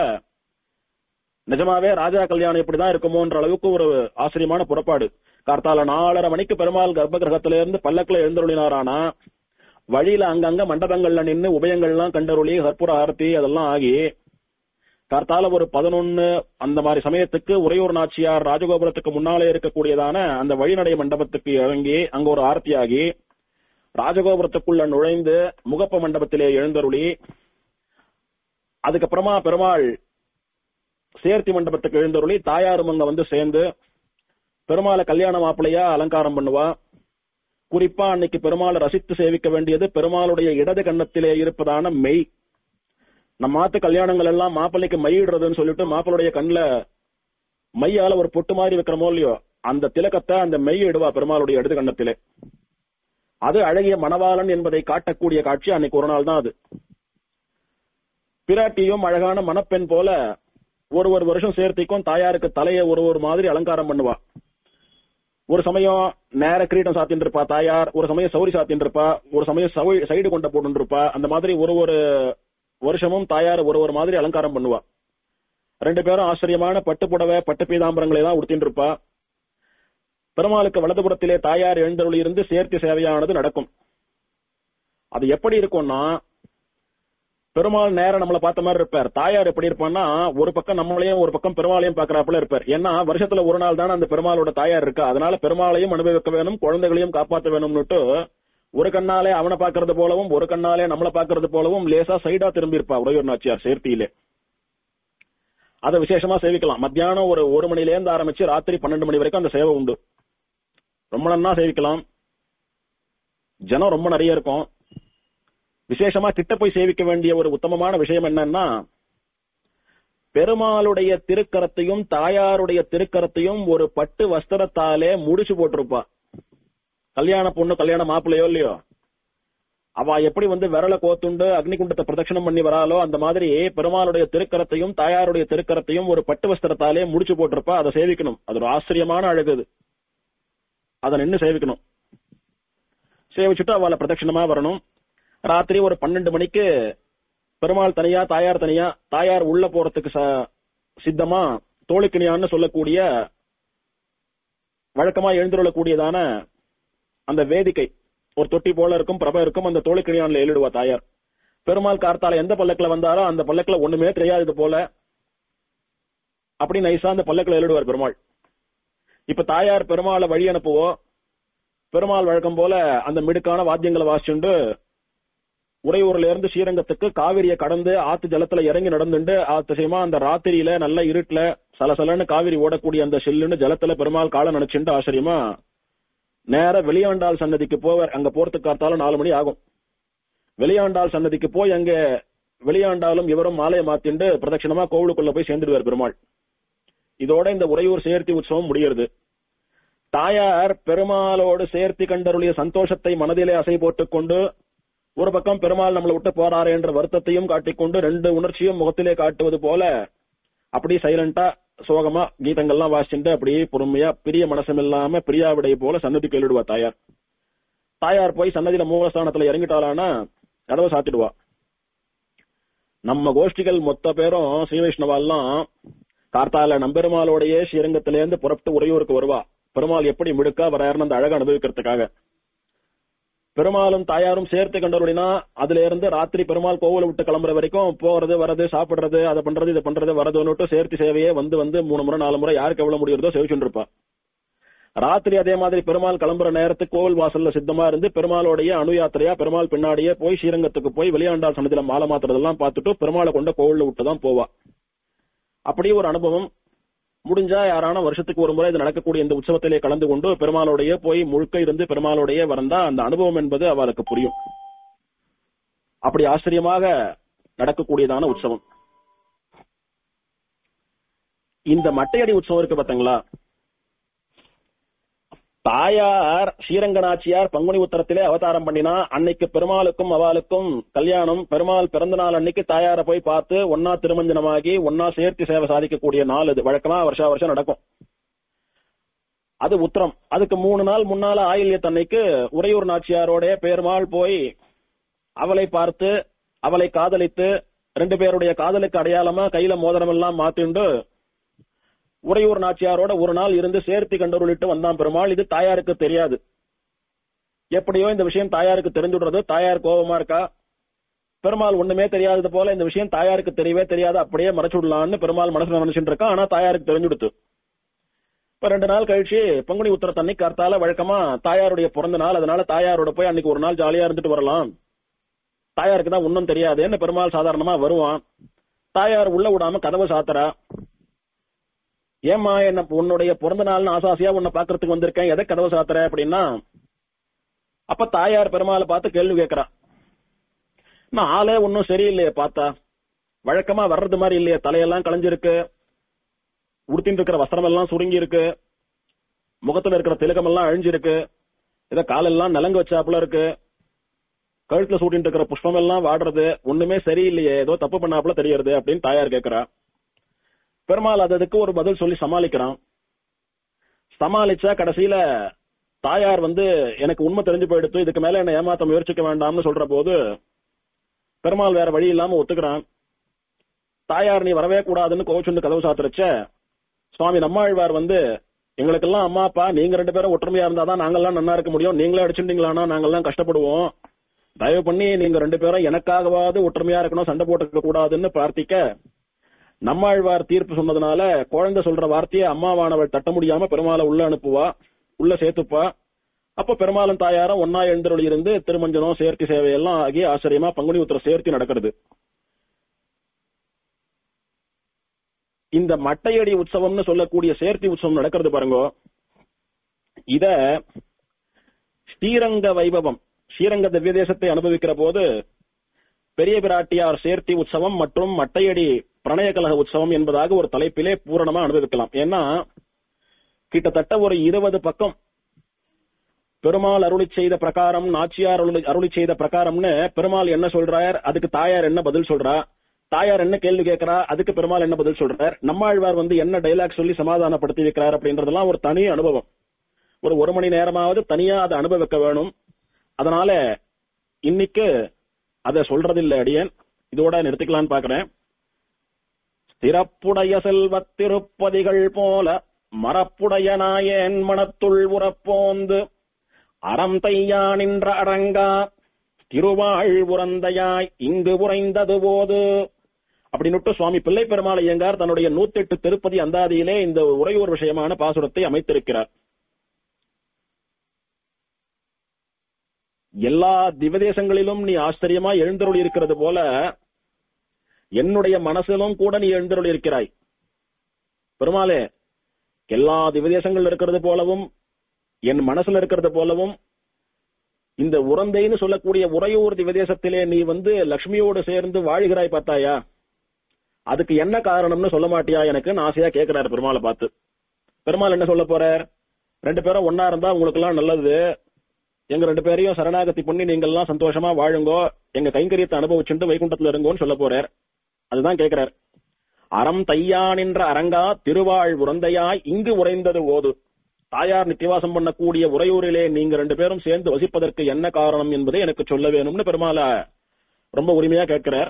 நிஜமாவே ராஜா கல்யாணம் இப்படிதான் இருக்குமோன்ற அளவுக்கு ஒரு ஆச்சரியமான புறப்பாடு கார்த்தால நாலரை மணிக்கு பெருமாள் கர்ப்ப கிரகத்தில இருந்து பல்லக்கில் எழுந்தருளினாரானா வழியில அங்கங்க மண்டபங்கள்ல நின்னு உபயங்கள்லாம் கண்டருளி கற்பூர ஆரத்தி அதெல்லாம் ஆகி கார்த்தால ஒரு பதினொன்னு அந்த மாதிரி சமயத்துக்கு உறையூர் நாச்சியார் ராஜகோபுரத்துக்கு முன்னாலே இருக்கக்கூடியதான அந்த வழிநடை மண்டபத்துக்கு இறங்கி அங்க ஒரு ஆரத்தியாகி ராஜகோபுரத்துக்குள்ள நுழைந்து முகப்ப மண்டபத்திலே எழுந்தருளி அதுக்கப்புறமா பெருமாள் சேர்த்தி மண்டபத்துக்கு எழுந்தருளி தாயாரும் அங்க வந்து சேர்ந்து பெருமாளை கல்யாண மாப்பிள்ளையா அலங்காரம் பண்ணுவா குறிப்பா அன்னைக்கு பெருமாளை ரசித்து சேவிக்க வேண்டியது பெருமாளுடைய இடது கன்னத்திலே இருப்பதான மெய் நம்ம மாத்து கல்யாணங்கள் எல்லாம் மாப்பிள்ளைக்கு மையிடுறதுன்னு சொல்லிட்டு மாப்பிள்ளைய கண்ணுல மையால ஒரு பொட்டு மாதிரி வைக்கிறமோ இல்லையோ அந்த திலக்கத்தை அந்த மெய் இடுவா பெருமாளுடைய இடது கன்னத்திலே அது அழகிய மணவாளன் என்பதை காட்டக்கூடிய காட்சி அன்னைக்கு ஒரு நாள் தான் அது பிராட்டியும் அழகான மணப்பெண் போல ஒரு ஒரு வருஷம் சேர்த்திக்கும் தாயாருக்கு தலையை ஒரு ஒரு மாதிரி அலங்காரம் பண்ணுவா ஒரு சமயம் நேர கிரீடம் சாத்தின்னு இருப்பா தாயார் ஒரு சமயம் சௌரி சாத்தின்னு இருப்பா ஒரு சமயம் சவு- சைடு கொண்ட போட்டு இருப்பா அந்த மாதிரி ஒரு ஒரு வருஷமும் தாயார் ஒரு ஒரு மாதிரி அலங்காரம் பண்ணுவா ரெண்டு பேரும் ஆச்சரியமான பட்டு புடவை பட்டு பீதாம்பரங்களை தான் உடுத்தின்னு இருப்பா பெருமாளுக்கு வலதுபுறத்திலே தாயார் எழுந்தருளி இருந்து சேர்த்தி சேவையானது நடக்கும் அது எப்படி இருக்கும்னா பெருமாள் நேரம் நம்மள பார்த்த மாதிரி இருப்பார் தாயார் எப்படி இருப்பான்னா ஒரு பக்கம் நம்மளையும் ஒரு பக்கம் பெருமாளையும் பாக்குறாப்புல இருப்பார் ஏன்னா வருஷத்துல ஒரு நாள் தானே அந்த பெருமாளோட தாயார் இருக்கா அதனால பெருமாளையும் அனுபவிக்க வேணும் குழந்தைகளையும் காப்பாற்ற வேணும்னுட்டு ஒரு கண்ணாலே அவனை பாக்குறது போலவும் ஒரு கண்ணாலே நம்மள பாக்குறது போலவும் லேசா சைடா திரும்பி இருப்பா உடையூர் நாச்சியார் சேர்த்தியிலே அதை விசேஷமா சேவிக்கலாம் மத்தியானம் ஒரு ஒரு மணில இருந்து ஆரம்பிச்சு ராத்திரி பன்னெண்டு மணி வரைக்கும் அந்த சேவை உண்டு ரொம்ப நன்னா சேவிக்கலாம் ஜனம் ரொம்ப நிறைய இருக்கும் விசேஷமா கிட்ட போய் சேவிக்க வேண்டிய ஒரு உத்தமமான விஷயம் என்னன்னா பெருமாளுடைய திருக்கரத்தையும் தாயாருடைய திருக்கரத்தையும் ஒரு பட்டு வஸ்திரத்தாலே முடிச்சு போட்டிருப்பா கல்யாண பொண்ணு கல்யாண மாப்பிள்ளையோ இல்லையோ அவ எப்படி வந்து விரல கோத்துண்டு அக்னிகுண்டத்தை பிரதட்சணம் பண்ணி வராலோ அந்த மாதிரி பெருமாளுடைய திருக்கரத்தையும் தாயாருடைய திருக்கரத்தையும் ஒரு பட்டு வஸ்திரத்தாலே முடிச்சு போட்டிருப்பா அதை சேவிக்கணும் அது ஒரு ஆச்சரியமான அழகு அது அதை நின்னு சேவிக்கணும் சேவிச்சுட்டு அவளை பிரதட்சணமா வரணும் ராத்திரி ஒரு பன்னெண்டு மணிக்கு பெருமாள் தனியா தாயார் தனியா தாயார் உள்ள போறதுக்கு ச- சித்தமா தோழிக்கிணியான்னு சொல்லக்கூடிய வழக்கமா எழுந்துள்ளக்கூடியதான அந்த வேதிக்கை ஒரு தொட்டி போல இருக்கும் பிரப இருக்கும் அந்த தோழிக்கிணியான்ல எழுடுவா தாயார் பெருமாள் கார்த்தால எந்த பல்லக்குல வந்தாரோ அந்த பல்லக்குல ஒண்ணுமே தெரியாதது போல அப்படி நைஸா அந்த பல்லக்குல எழுடுவார் பெருமாள் இப்ப தாயார் பெருமாளை வழி அனுப்புவோ பெருமாள் வழக்கம் போல அந்த மிடுக்கான வாத்தியங்களை வாசிச்சுண்டு உறையூர்ல இருந்து ஸ்ரீரங்கத்துக்கு காவிரியை கடந்து ஆத்து ஜலத்துல இறங்கி நடந்துண்டு ஆத்திசயமா அந்த ராத்திரியில நல்ல இருட்டுல சலசலன்னு காவிரி ஓடக்கூடிய அந்த சில்லுன்னு ஜலத்துல பெருமாள் காலை நினைச்சுண்டு ஆச்சரியமா நேர வெளியாண்டாள் சன்னதிக்கு போவார் அங்க போறதுக்கு காத்தாலும் நாலு மணி ஆகும் வெளியாண்டாள் சன்னதிக்கு போய் அங்க வெளியாண்டாலும் இவரும் மாலையை மாத்திண்டு பிரதட்சணமா கோவிலுக்குள்ள போய் சேர்ந்துடுவார் பெருமாள் இதோட இந்த உறையூர் சேர்த்தி உற்சவம் முடிகிறது தாயார் பெருமாளோடு சேர்த்தி கண்டருடைய சந்தோஷத்தை மனதிலே அசை போட்டுக் கொண்டு ஒரு பக்கம் பெருமாள் நம்மளை விட்டு போறாரு என்ற வருத்தத்தையும் காட்டிக்கொண்டு ரெண்டு உணர்ச்சியும் முகத்திலே காட்டுவது போல அப்படி சைலண்டா சோகமா கீதங்கள்லாம் வாசிச்சுட்டு அப்படியே பொறுமையா பிரிய மனசம் இல்லாம பிரியாவிடை போல சன்னதிக்கு எழுடுவா தாயார் தாயார் போய் சன்னதியில மூலஸ்தானத்துல இறங்கிட்டாளானா கதவை சாத்திடுவா நம்ம கோஷ்டிகள் மொத்த பேரும் ஸ்ரீ வைஷ்ணவாலாம் கார்த்தால நம்பெருமாளோடையே ஸ்ரீரங்கத்திலேருந்து புறப்பட்டு உறையூருக்கு வருவா பெருமாள் எப்படி மிடுக்கா வராருன்னு அந்த அழகை அனுபவிக்கிறதுக்காக பெருமாளும் தாயாரும் சேர்த்து கண்டவருடைனா அதுல இருந்து ராத்திரி பெருமாள் கோவில விட்டு கிளம்புற வரைக்கும் போறது வரது சாப்பிடுறது அதை பண்றது இதை பண்றது வரதுன்னு சேர்த்து சேவையே வந்து வந்து மூணு முறை நாலு முறை யாருக்கு எவ்வளவு முடியுறதோ சேவிச்சுட்டு இருப்பா ராத்திரி அதே மாதிரி பெருமாள் கிளம்புற நேரத்துக்கு கோவில் வாசல்ல சித்தமா இருந்து பெருமாளுடைய அணு யாத்திரையா பெருமாள் பின்னாடியே போய் ஸ்ரீரங்கத்துக்கு போய் வெளியாண்டாள் சன்னதியில மாலை மாத்துறதெல்லாம் பார்த்துட்டு பெருமாளை கொண்ட கோவில்ல விட்டு தான் போவா அப்படியே ஒரு அனுபவம் முடிஞ்சா யாரான வருஷத்துக்கு ஒரு முறை இது நடக்கக்கூடிய இந்த உற்சவத்திலே கலந்து கொண்டு பெருமாளுடைய போய் முழுக்க இருந்து பெருமாளுடைய வந்தா அந்த அனுபவம் என்பது அவளுக்கு புரியும் அப்படி ஆச்சரியமாக நடக்கக்கூடியதான உற்சவம் இந்த மட்டையடி உற்சவம் இருக்கு பாத்தீங்களா தாயார் ஸ்ரீரங்கநாச்சியார் பங்குனி உத்தரத்திலே அவதாரம் பண்ணினா அன்னைக்கு பெருமாளுக்கும் அவளுக்கும் கல்யாணம் பெருமாள் பிறந்த நாள் அன்னைக்கு தாயாரை போய் பார்த்து ஒன்னா திருமஞ்சனமாகி ஒன்னா சேர்த்து சேவை சாதிக்கக்கூடிய நாள் இது வழக்கமா வருஷா வருஷம் நடக்கும் அது உத்தரம் அதுக்கு மூணு நாள் முன்னால ஆயில்யத்தன்னைக்கு உறையூர் நாச்சியாரோட பெருமாள் போய் அவளை பார்த்து அவளை காதலித்து ரெண்டு பேருடைய காதலுக்கு அடையாளமா கையில மோதிரம் எல்லாம் மாத்திண்டு உறையூர் நாச்சியாரோட ஒரு நாள் இருந்து சேர்த்தி கண்டருளிட்டு வந்தான் பெருமாள் இது தாயாருக்கு தெரியாது எப்படியோ இந்த விஷயம் தாயாருக்கு தெரிஞ்சுடுறது தாயார் கோபமா இருக்கா பெருமாள் ஒண்ணுமே தெரியாதது போல இந்த விஷயம் தாயாருக்கு தெரியவே தெரியாது அப்படியே மறைச்சுடலாம்னு பெருமாள் மனசுல நினைச்சுட்டு இருக்கான் ஆனா தாயாருக்கு தெரிஞ்சுடுத்து இப்ப ரெண்டு நாள் கழிச்சு பங்குனி உத்தரத்தன்னைக்கு கர்த்தால வழக்கமா தாயாருடைய பிறந்த நாள் அதனால தாயாரோட போய் அன்னைக்கு ஒரு நாள் ஜாலியா இருந்துட்டு வரலாம் தாயாருக்கு தான் ஒன்னும் தெரியாதுன்னு பெருமாள் சாதாரணமா வருவான் தாயார் உள்ள விடாம கதவை சாத்துறா ஏம்மா என்ன உன்னுடைய பிறந்த நாள்னு ஆசாசியா உன்னை பாக்குறதுக்கு வந்திருக்கேன் எதை கதவை சாத்துற அப்படின்னா அப்ப தாயார் பெருமாளை பார்த்து கேள்வி கேட்கறா நான் ஆளே ஒன்னும் சரியில்லையே பார்த்தா வழக்கமா வர்றது மாதிரி இல்லையே தலையெல்லாம் களைஞ்சிருக்கு உடுத்திட்டு இருக்கிற வஸ்திரம் எல்லாம் சுருங்கி இருக்கு முகத்துல இருக்கிற திலகம் எல்லாம் அழிஞ்சிருக்கு இத காலெல்லாம் நலங்கு வச்சாப்புல இருக்கு கழுத்துல சூட்டிட்டு இருக்கிற புஷ்பம் எல்லாம் வாடுறது ஒண்ணுமே சரியில்லையே ஏதோ தப்பு பண்ணாப்புல தெரியறது அப்படின்னு தாயார் கேக்குறா பெருமாள் அதுக்கு ஒரு பதில் சொல்லி சமாளிக்கிறான் சமாளிச்சா கடைசியில தாயார் வந்து எனக்கு உண்மை தெரிஞ்சு போயிடுத்து இதுக்கு மேல என்ன ஏமாத்த முயற்சிக்க வேண்டாம்னு சொல்ற போது பெருமாள் வேற வழி இல்லாம ஒத்துக்கிறான் தாயார் நீ வரவே கூடாதுன்னு கோச்சுண்டு கதவு சாத்துறச்ச சுவாமி நம்மாழ்வார் வந்து எங்களுக்கெல்லாம் அம்மா அப்பா நீங்க ரெண்டு பேரும் ஒற்றுமையா இருந்தாதான் நாங்கெல்லாம் நன்னா இருக்க முடியும் நீங்களே அடிச்சுட்டீங்களானா நாங்கெல்லாம் கஷ்டப்படுவோம் தயவு பண்ணி நீங்க ரெண்டு பேரும் எனக்காகவாவது ஒற்றுமையா இருக்கணும் சண்டை போட்டுக்க கூடாதுன்னு பிரார்த்திக்க நம்மாழ்வார் தீர்ப்பு சொன்னதுனால குழந்தை சொல்ற வார்த்தையை அம்மாவானவள் தட்ட முடியாம பெருமாளை உள்ள அனுப்புவா உள்ள சேர்த்துப்பா அப்ப பெருமாளும் தாயாரும் ஒன்னா எழுந்தருளி இருந்து திருமஞ்சனம் சேர்த்தி சேவையெல்லாம் ஆகி ஆச்சரியமா பங்குனி உத்தர சேர்த்தி நடக்கிறது இந்த மட்டையடி உற்சவம்னு சொல்லக்கூடிய சேர்த்தி உற்சவம் நடக்கிறது பாருங்க இத ஸ்ரீரங்க வைபவம் ஸ்ரீரங்க திவ்ய தேசத்தை அனுபவிக்கிற போது பெரிய பிராட்டியார் சேர்த்தி உற்சவம் மற்றும் மட்டையடி பிரணய கலக உற்சவம் என்பதாக ஒரு தலைப்பிலே பூரணமா அனுபவிக்கலாம் ஏன்னா கிட்டத்தட்ட ஒரு இருபது பக்கம் பெருமாள் அருளி செய்த பிரகாரம் நாச்சியார் அருளி அருளி செய்த பிரகாரம்னு பெருமாள் என்ன சொல்றார் அதுக்கு தாயார் என்ன பதில் சொல்றா தாயார் என்ன கேள்வி கேட்கிறா அதுக்கு பெருமாள் என்ன பதில் சொல்றார் நம்மாழ்வார் வந்து என்ன டைலாக் சொல்லி சமாதானப்படுத்தி வைக்கிறார் அப்படின்றதெல்லாம் ஒரு தனி அனுபவம் ஒரு ஒரு மணி நேரமாவது தனியா அதை அனுபவிக்க வேணும் அதனால இன்னைக்கு அதை சொல்றதில்லை அடியேன் இதோட நிறுத்திக்கலாம்னு பாக்குறேன் சிறப்புடைய செல்வத் திருப்பதிகள் போல மரப்புடைய நாயன் மனத்துள் உறப்போந்து அறம் தையா நின்ற அரங்கா திருவாழ் உறந்தையாய் இங்கு உறைந்தது போது அப்படின்னுட்டு சுவாமி பிள்ளை பெருமாள் ஐயங்கார் தன்னுடைய நூத்தெட்டு திருப்பதி அந்தாதியிலே இந்த உரையூர் விஷயமான பாசுரத்தை அமைத்திருக்கிறார் எல்லா திவதேசங்களிலும் நீ ஆச்சரியமா எழுந்தருளி இருக்கிறது போல என்னுடைய மனசிலும் கூட நீ எழுந்தருளி இருக்கிறாய் பெருமாளே எல்லா திவதேசங்கள் இருக்கிறது போலவும் என் மனசுல இருக்கிறது போலவும் இந்த உறந்தைன்னு சொல்லக்கூடிய உறையூர் திவதேசத்திலே நீ வந்து லக்ஷ்மியோடு சேர்ந்து வாழ்கிறாய் பார்த்தாயா அதுக்கு என்ன காரணம்னு சொல்ல மாட்டியா எனக்கு ஆசையா கேட்கிறாரு பெருமாளை பார்த்து பெருமாள் என்ன சொல்ல போறார் ரெண்டு பேரும் ஒன்னா இருந்தா உங்களுக்கு எல்லாம் நல்லது எங்க ரெண்டு பேரையும் சரணாகதி பண்ணி நீங்க எல்லாம் சந்தோஷமா வாழுங்கோ எங்க கைங்கரியத்தை அனுபவிச்சுட்டு வைகுண்டத்துல இருங்கோன்னு சொல்ல போறார் அதுதான் கேட்கிறார் அறம் தையான் என்ற அரங்கா திருவாழ் உறந்தையாய் இங்கு உறைந்தது ஓது தாயார் நித்தியவாசம் பண்ணக்கூடிய உறையூரிலே நீங்க ரெண்டு பேரும் சேர்ந்து வசிப்பதற்கு என்ன காரணம் என்பதை எனக்கு சொல்ல வேணும்னு பெருமாள ரொம்ப உரிமையா கேட்கிறார்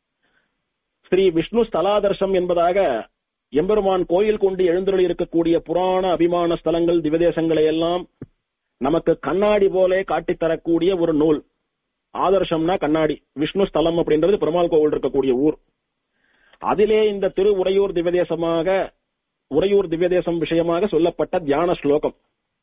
ஸ்ரீ விஷ்ணு ஸ்தலாதர்ஷம் என்பதாக எம்பெருமான் கோயில் கொண்டு எழுந்தருளி இருக்கக்கூடிய புராண அபிமான ஸ்தலங்கள் திவதேசங்களை எல்லாம் நமக்கு கண்ணாடி போலே காட்டித் தரக்கூடிய ஒரு நூல் ஆதர்ஷம்னா கண்ணாடி விஷ்ணு ஸ்தலம் அப்படின்றது பெருமாள் கோவில் இருக்கக்கூடிய ஊர் அதிலே இந்த திரு உறையூர் திவதேசமாக உறையூர் திவ்யதேசம் விஷயமாக சொல்லப்பட்ட தியான ஸ்லோகம்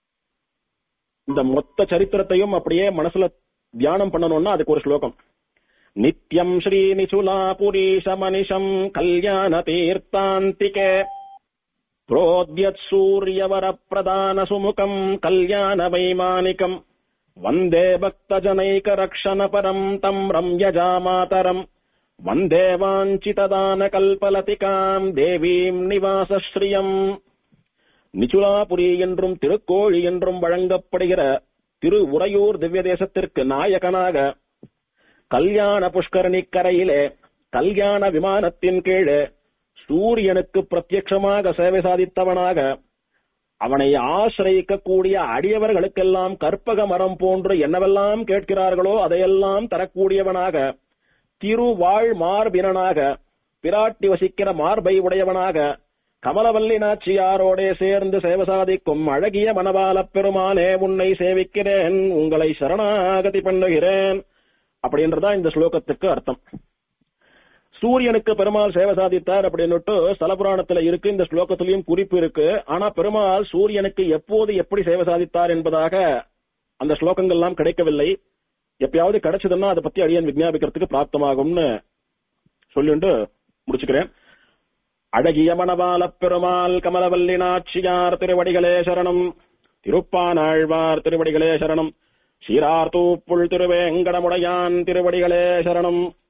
இந்த மொத்த சரித்திரத்தையும் அப்படியே மனசுல தியானம் பண்ணணும்னா அதுக்கு ஒரு ஸ்லோகம் நித்யம் ஸ்ரீ நிசுலாபுரீஷ மனிஷம் கல்யாண தீர்த்தாந்திகே प्रोद्यत् सूर्यवरप्रदानसुमुखम् कल्याणवैमानिकम् वन्दे भक्तजनैकरक्षणपरम् तम् रम्यजामातरम् वन्दे वाञ्छितदानकल्पलतिकाम् தேவீம் நிவாசஸ்ரீயம் நிச்சுலாபுரி என்றும் திருக்கோழி என்றும் வழங்கப்படுகிற திரு உறையூர் திவ்ய தேசத்திற்கு நாயகனாக கல்யாண புஷ்கரணி கரையிலே கல்யாண விமானத்தின் கீழே சூரியனுக்கு பிரத்யட்சமாக சேவை சாதித்தவனாக அவனை ஆசிரயிக்கக்கூடிய அடியவர்களுக்கெல்லாம் கற்பக மரம் போன்று என்னவெல்லாம் கேட்கிறார்களோ அதையெல்லாம் தரக்கூடியவனாக திருவாழ் மார்பினனாக பிராட்டி வசிக்கிற மார்பை உடையவனாக கமலவல்லி நாச்சியாரோடே சேர்ந்து சேவை சாதிக்கும் அழகிய மணவாளப் பெருமானே உன்னை சேவிக்கிறேன் உங்களை சரணாகதி பண்ணுகிறேன் அப்படின்றதா இந்த ஸ்லோகத்துக்கு அர்த்தம் சூரியனுக்கு பெருமாள் சேவை சாதித்தார் அப்படின்னுட்டு ஸ்தலபுராணத்துல இருக்கு இந்த ஸ்லோகத்திலையும் குறிப்பு இருக்கு ஆனா பெருமாள் சூரியனுக்கு எப்போது எப்படி சேவை சாதித்தார் என்பதாக அந்த ஸ்லோகங்கள் எல்லாம் கிடைக்கவில்லை எப்பயாவது கிடைச்சதுன்னா அதை பத்தி அடியன் விஞ்ஞாபிக்கிறதுக்கு பிராப்தமாகும்னு சொல்லிட்டு முடிச்சுக்கிறேன் அழகிய மணவாளப் பெருமாள் கமலவல்லி நாச்சியார் திருவடிகளே சரணம் திருப்பானாழ்வார் திருவடிகளே சரணம் சீரார் தூப்புள் திருவேங்கடமுடையான் திருவடிகளே சரணம்